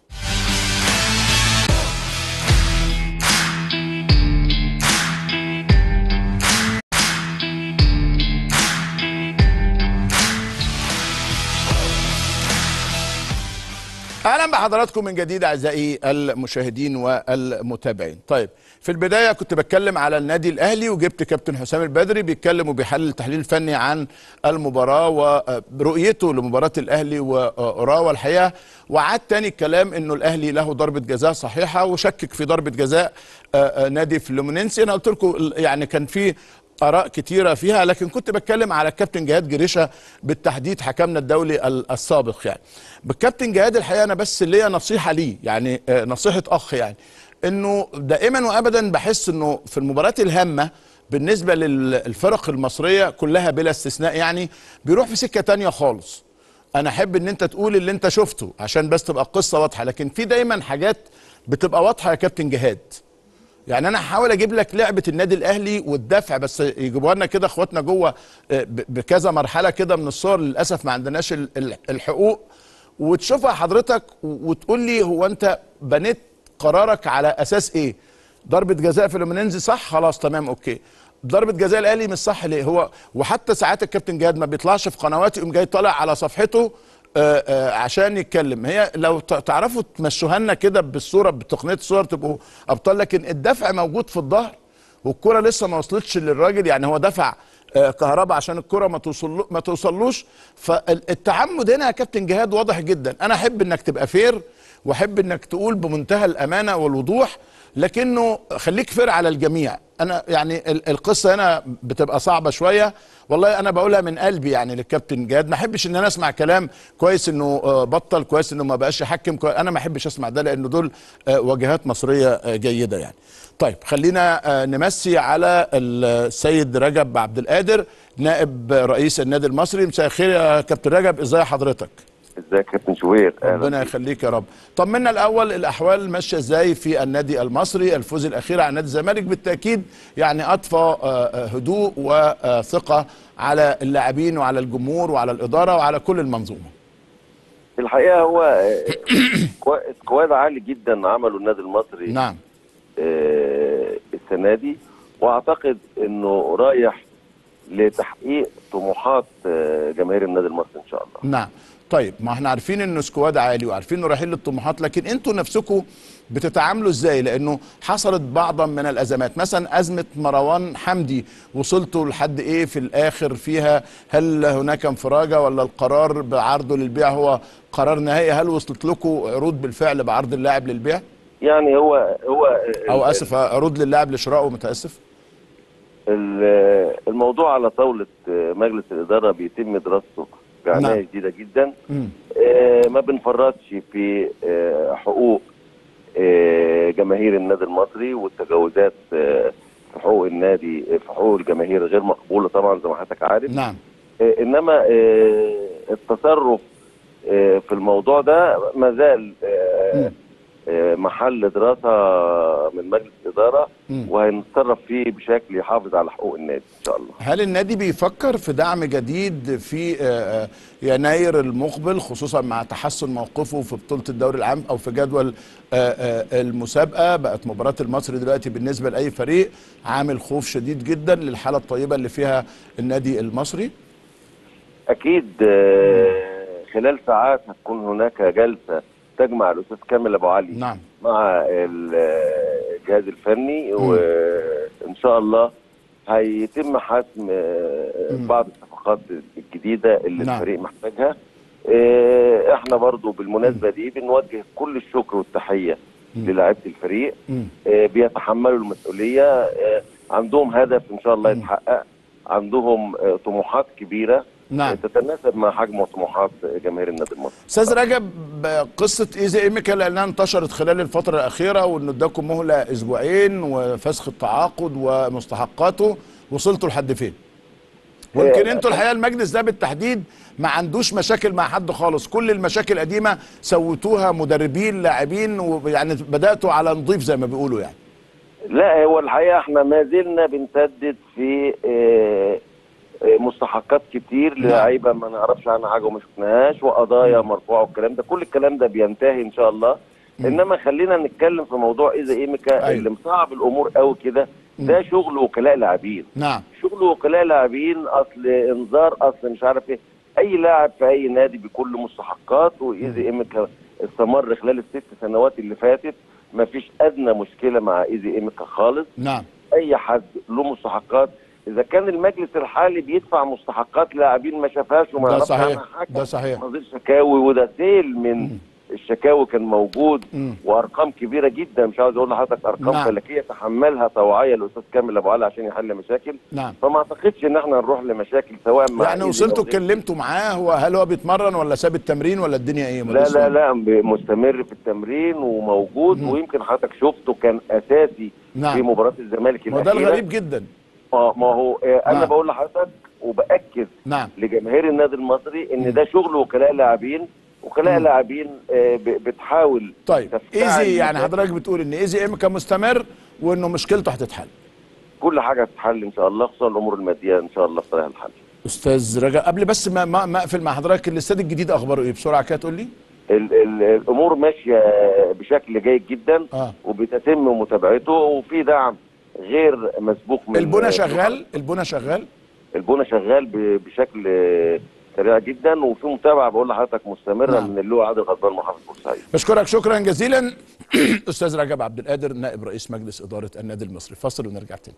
اهلا بحضراتكم من جديد اعزائي المشاهدين والمتابعين طيب في البدايه كنت بتكلم على النادي الاهلي وجبت كابتن حسام البدري بيتكلم وبيحلل تحليل فني عن المباراه ورؤيته لمباراه الاهلي واوراوا الحقيقه وعاد تاني الكلام انه الاهلي له ضربه جزاء صحيحه وشكك في ضربه جزاء آه، آه، نادي فلومينينسي انا قلت لكم يعني كان في اراء كتيره فيها لكن كنت بتكلم على الكابتن جهاد جريشه بالتحديد حكمنا الدولي ال- السابق يعني بالكابتن جهاد الحقيقه انا بس ليا نصيحه ليه يعني آه، نصيحه اخ يعني انه دائما وابدا بحس انه في المباريات الهامه بالنسبه للفرق المصريه كلها بلا استثناء يعني بيروح في سكه تانية خالص انا احب ان انت تقول اللي انت شفته عشان بس تبقى القصه واضحه لكن في دايما حاجات بتبقى واضحه يا كابتن جهاد يعني انا هحاول اجيب لك لعبه النادي الاهلي والدفع بس يجيبوها لنا كده اخواتنا جوه آه، ب- بكذا مرحله كده من الصور للاسف ما عندناش ال- ال- الحقوق وتشوفها حضرتك و- وتقول لي هو انت بنيت قرارك على اساس ايه ضربه جزاء فلومينينزي صح خلاص تمام اوكي ضربه جزاء الاهلي مش صح ليه هو وحتى ساعات الكابتن جهاد ما بيطلعش في قنوات يقوم جاي طالع على صفحته آه، آه، عشان يتكلم هي لو ت- تعرفوا تمشوها لنا كده بالصوره بتقنيه الصور تبقوا ابطال لكن الدفع موجود في الظهر والكره لسه ما وصلتش للراجل يعني هو دفع آه، كهرباء عشان الكره ما توصل ما توصلوش فالتعمد هنا يا كابتن جهاد واضح جدا انا احب انك تبقى فير واحب انك تقول بمنتهى الامانه والوضوح لكنه خليك فير على الجميع انا يعني ال- القصه هنا بتبقى صعبه شويه والله انا بقولها من قلبي يعني للكابتن جهاد ما احبش ان انا اسمع كلام كويس انه آه، بطل كويس انه ما بقاش يحكم كويس انا ما احبش اسمع ده لانه دول آه، وجهات مصريه آه، جيده يعني طيب خلينا آه، نمسي على السيد رجب عبد القادر نائب رئيس النادي المصري مساء الخير يا كابتن رجب ازاي حضرتك ازيك يا كابتن شوبير أهلا ربنا يخليك يا رب طمنا الاول الاحوال ماشيه ازاي في النادي المصري الفوز الاخير على نادي الزمالك بالتاكيد يعني اضفى آه، آه، هدوء وثقه على اللاعبين وعلى الجمهور وعلى الاداره وعلى كل المنظومه الحقيقه هو آه، سكوا- سكواد عالي جدا عمله النادي المصري نعم آه، السنه دي واعتقد انه رايح لتحقيق طموحات آه، جماهير النادي المصري ان شاء الله نعم طيب ما احنا عارفين انه سكواد عالي وعارفين انه رايحين للطموحات لكن انتوا نفسكم بتتعاملوا ازاي لانه حصلت بعضا من الازمات مثلا ازمه مروان حمدي وصلتوا لحد ايه في الاخر فيها هل هناك انفراجه ولا القرار بعرضه للبيع هو قرار نهائي هل وصلت لكم عروض بالفعل بعرض اللاعب للبيع يعني هو هو آه، او ال- اسف عروض للاعب لشرائه متاسف ال- الموضوع على طاوله آه، مجلس الاداره بيتم دراسته بعنايه نعم. شديده جدا مم. آه، ما بنفرطش في آه، حقوق آه، جماهير النادي المصري والتجاوزات آه، في حقوق النادي في حقوق الجماهير غير مقبوله طبعا زي ما حضرتك عارف نعم آه، انما آه، التصرف آه، في الموضوع ده ما زال آه، مم. آه، محل دراسه من مجلس الاداره مم. وهنتصرف فيه بشكل يحافظ على حقوق النادي ان شاء الله هل النادي بيفكر في دعم جديد في آه، آه، يناير المقبل خصوصا مع تحسن موقفه في بطولة الدوري العام او في جدول آه، آه، المسابقة بقت مباراة المصري دلوقتي بالنسبة لأي فريق عامل خوف شديد جدا للحالة الطيبة اللي فيها النادي المصري اكيد آه، خلال ساعات هتكون هناك جلسه تجمع الاستاذ كامل ابو علي نعم مع ال- الجهاز الفني وان شاء الله هيتم حسم آه، مم. بعض الصفقات الجديده اللي نعم. الفريق محتاجها آه، احنا برضو بالمناسبه دي بنوجه كل الشكر والتحيه مم. للاعيبه الفريق مم. آه، بيتحملوا المسؤوليه آه، عندهم هدف ان شاء الله مم. يتحقق عندهم آه، طموحات كبيره نعم تتناسب مع حجم وطموحات جماهير النادي المصري استاذ رجب آه، قصة ايزي ايميكا لانها انتشرت خلال الفترة الأخيرة وانه اداكم مهلة اسبوعين وفسخ التعاقد ومستحقاته وصلتوا لحد فين؟ ويمكن آه، انتوا الحقيقه المجلس ده بالتحديد ما عندوش مشاكل مع حد خالص كل المشاكل القديمه سويتوها مدربين لاعبين ويعني بداتوا على نظيف زي ما بيقولوا يعني لا هو الحقيقه احنا ما زلنا بنسدد في آه، آه، مستحقات كتير نعم. للعيبه ما نعرفش عنها حاجه وما شفناهاش وقضايا مرفوعه والكلام ده كل الكلام ده بينتهي ان شاء الله مم. انما خلينا نتكلم في موضوع اذا ايميكا أيوة. اللي مصعب الامور قوي كده ده شغل وكلاء لاعبين نعم شغل وكلاء لاعبين اصل انذار اصل مش عارف ايه اي لاعب في اي نادي بكل مستحقات وايزي ايميكا استمر خلال الست سنوات اللي فاتت ما فيش ادنى مشكله مع ايزي ايميكا خالص نعم اي حد له مستحقات اذا كان المجلس الحالي بيدفع مستحقات لاعبين ما شافهاش وما ده يعرفش صحيح عنها حاجه ده صحيح نظير شكاوي وده سيل من الشكاوي كان موجود مم. وارقام كبيره جدا مش عاوز اقول لحضرتك ارقام نعم. فلكيه تحملها طوعيه الاستاذ كامل ابو علي عشان يحل مشاكل نعم فما اعتقدش ان احنا نروح لمشاكل سواء مع يعني إيزي وصلتوا أو غيره. اتكلمتوا معاه هو هل هو بيتمرن ولا ساب التمرين ولا الدنيا ايه لا لا لا مستمر في التمرين وموجود مم. ويمكن حضرتك شفته كان اساسي في نعم مباراه الزمالك ما ده الاخيره الغريب جدا اه ما هو آه انا نعم. بقول لحضرتك وباكد نعم لجماهير النادي المصري مم. ان ده شغل وكلاء لاعبين وكلاء مم. لاعبين آه ب- بتحاول طيب تفتعل ايزي يعني المشاكل. حضرتك بتقول ان ايزي ايميكا مستمر وانه مشكلته هتتحل كل حاجه هتتحل ان شاء الله خصوصا الامور الماديه ان شاء الله في طريقها الحل استاذ رجب قبل بس ما ما ما اقفل مع حضرتك الاستاد الجديد اخباره ايه بسرعه كده تقول لي ال ال الامور ماشيه بشكل جيد جدا اه وبتتم متابعته وفي دعم غير مسبوق من البنا شغال البنا شغال البنا شغال ب- بشكل آه، سريع جدا وفي متابعه بقول لحضرتك مستمره نعم. من اللواء عادل غضبان محافظ بورسعيد بشكرك شكرا جزيلا استاذ رجب عبد القادر نائب رئيس مجلس اداره النادي المصري فاصل ونرجع تاني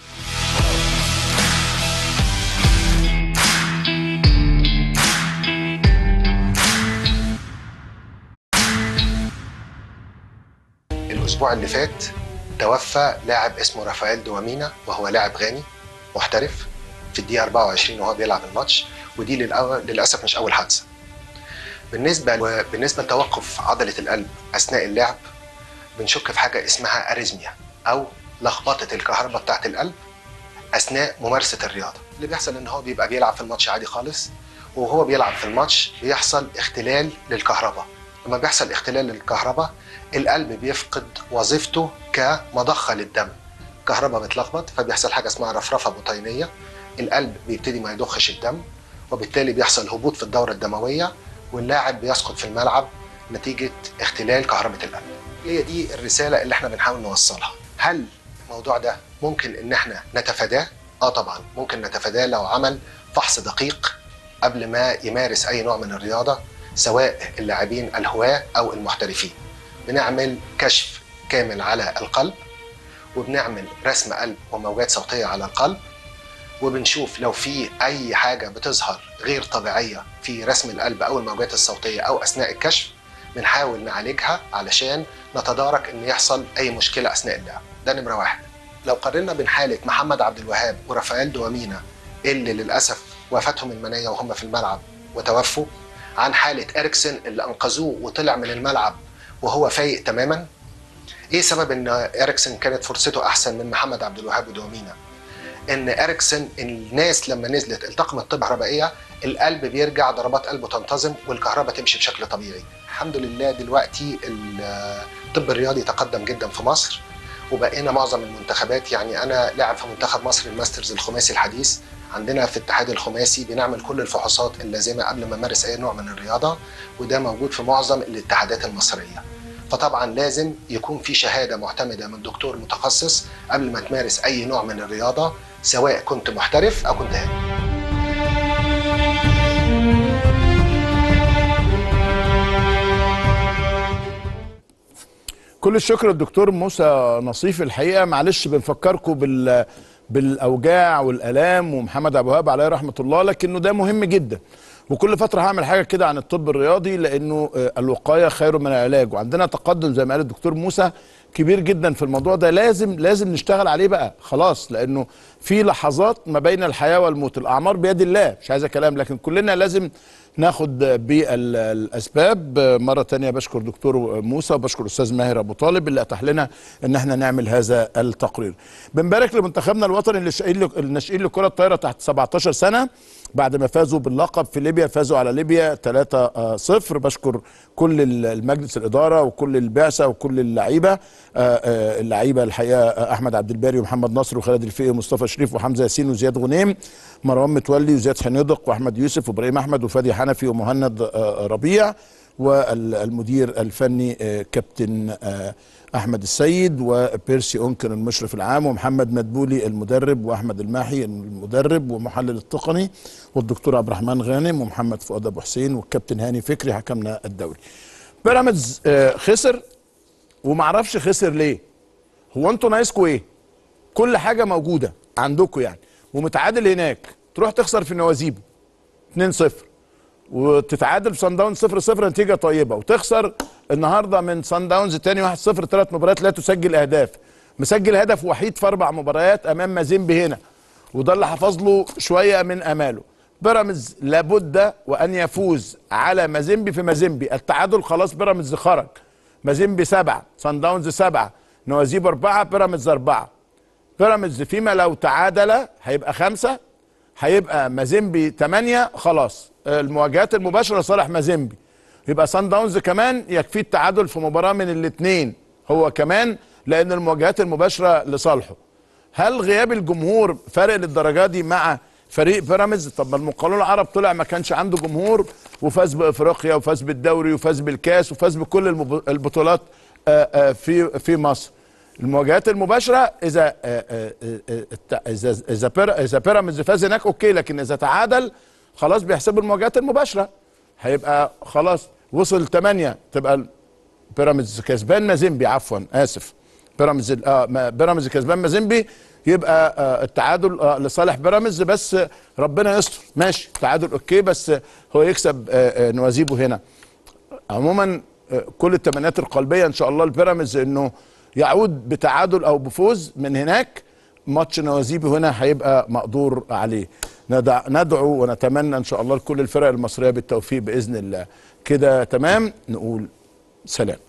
الاسبوع اللي فات توفى لاعب اسمه رافائيل دوامينا وهو لاعب غاني محترف في الدقيقه 24 وهو بيلعب الماتش ودي للأو- للاسف مش اول حادثه بالنسبه بالنسبه لتوقف عضله القلب اثناء اللعب بنشك في حاجه اسمها اريزميا او لخبطه الكهرباء بتاعه القلب اثناء ممارسه الرياضه اللي بيحصل ان هو بيبقى بيلعب في الماتش عادي خالص وهو بيلعب في الماتش بيحصل اختلال للكهرباء لما بيحصل اختلال للكهرباء القلب بيفقد وظيفته كمضخه للدم الكهرباء بتلخبط فبيحصل حاجه اسمها رفرفه بطينيه القلب بيبتدي ما يضخش الدم وبالتالي بيحصل هبوط في الدوره الدمويه واللاعب بيسقط في الملعب نتيجه اختلال كهرباء القلب هي دي الرساله اللي احنا بنحاول نوصلها هل الموضوع ده ممكن ان احنا نتفاداه اه طبعا ممكن نتفاداه لو عمل فحص دقيق قبل ما يمارس اي نوع من الرياضه سواء اللاعبين الهواه او المحترفين بنعمل كشف كامل على القلب وبنعمل رسم قلب وموجات صوتيه على القلب وبنشوف لو في اي حاجه بتظهر غير طبيعيه في رسم القلب او الموجات الصوتيه او اثناء الكشف بنحاول نعالجها علشان نتدارك ان يحصل اي مشكله اثناء اللعب ده نمره واحد لو قارنا بين حاله محمد عبد الوهاب ورافائيل دوامينا اللي للاسف وفاتهم المنيه وهم في الملعب وتوفوا عن حاله اريكسن اللي انقذوه وطلع من الملعب وهو فايق تماما ايه سبب ان اريكسن كانت فرصته احسن من محمد عبد الوهاب ودومينا ان اريكسن الناس لما نزلت التقمت طب كهربائيه القلب بيرجع ضربات قلبه تنتظم والكهرباء تمشي بشكل طبيعي الحمد لله دلوقتي الطب الرياضي تقدم جدا في مصر وبقينا معظم المنتخبات يعني انا لاعب في منتخب مصر الماسترز الخماسي الحديث عندنا في الاتحاد الخماسي بنعمل كل الفحوصات اللازمه قبل ما نمارس اي نوع من الرياضه وده موجود في معظم الاتحادات المصريه فطبعا لازم يكون في شهاده معتمده من دكتور متخصص قبل ما تمارس اي نوع من الرياضه سواء كنت محترف او كنت هاوي كل الشكر للدكتور موسى نصيف الحقيقه معلش بنفكركم بال بالاوجاع والالام ومحمد ابو وهاب عليه رحمه الله لكنه ده مهم جدا وكل فتره هعمل حاجه كده عن الطب الرياضي لانه آه، الوقايه خير من العلاج وعندنا تقدم زي ما قال الدكتور موسى كبير جدا في الموضوع ده لازم لازم نشتغل عليه بقى خلاص لانه في لحظات ما بين الحياه والموت الاعمار بيد الله مش عايز كلام لكن كلنا لازم ناخد بالاسباب مره تانية بشكر دكتور موسى وبشكر استاذ ماهر ابو طالب اللي اتاح لنا ان احنا نعمل هذا التقرير بنبارك لمنتخبنا الوطني اللي شايل له- الناشئين لكره الطايره تحت 17 سنه بعد ما فازوا باللقب في ليبيا فازوا على ليبيا 3-0 بشكر كل ال- المجلس الاداره وكل البعثه وكل اللعيبه آه، آه، اللعيبه الحقيقه آه، احمد عبد الباري ومحمد نصر وخالد الفقي ومصطفى شريف وحمزه ياسين وزياد غنيم مروان متولي وزياد حنيدق واحمد يوسف وابراهيم احمد وفادي حنفي ومهند آه، ربيع والمدير الفني آه، كابتن آه، احمد السيد وبيرسي اونكن المشرف العام ومحمد مدبولي المدرب واحمد الماحي المدرب ومحلل التقني والدكتور عبد الرحمن غانم ومحمد فؤاد ابو حسين والكابتن هاني فكري حكمنا الدوري بيراميدز آه، خسر ومعرفش خسر ليه هو انتوا ناقصكوا ايه كل حاجه موجوده عندكم يعني ومتعادل هناك تروح تخسر في نوازيبو 2-0 وتتعادل في صن داونز 0 0 نتيجه طيبه وتخسر النهارده من صن داونز تاني 1 0 ثلاث مباريات لا تسجل اهداف مسجل هدف وحيد في اربع مباريات امام مازيمبي هنا وده اللي حفظ له شويه من اماله بيراميدز لابد وان يفوز على مازيمبي في مازيمبي التعادل خلاص بيراميدز خرج مازيمبي سبعه صن داونز سبعه نوازيب اربعه بيراميدز اربعه بيراميدز فيما لو تعادل هيبقى خمسه هيبقى مازيمبي 8 خلاص المواجهات المباشره لصالح مازيمبي يبقى سان داونز كمان يكفيه التعادل في مباراه من الاثنين هو كمان لان المواجهات المباشره لصالحه هل غياب الجمهور فارق للدرجه دي مع فريق بيراميدز طب ما المقاولون العرب طلع ما كانش عنده جمهور وفاز بافريقيا وفاز بالدوري وفاز بالكاس وفاز بكل المب- البطولات آه، آه، في في مصر المواجهات المباشره اذا آه، آه، آه، الت- اذا اذا بير- اذا بيراميدز فاز هناك اوكي لكن اذا تعادل خلاص بيحسبوا المواجهات المباشره هيبقى خلاص وصل 8 تبقى بيراميدز كسبان مازيمبي عفوا اسف بيراميدز اه ما- بيراميدز كسبان مازيمبي يبقى آه التعادل آه لصالح بيراميدز بس آه، ربنا يستر ماشي تعادل اوكي بس آه، هو يكسب آه آه نوازيبه هنا عموما آه، كل التمنيات القلبيه ان شاء الله لبيراميدز انه يعود بتعادل او بفوز من هناك ماتش نوازيبي هنا هيبقى مقدور عليه ندع ندعو ونتمنى ان شاء الله لكل الفرق المصريه بالتوفيق باذن الله كده تمام نقول سلام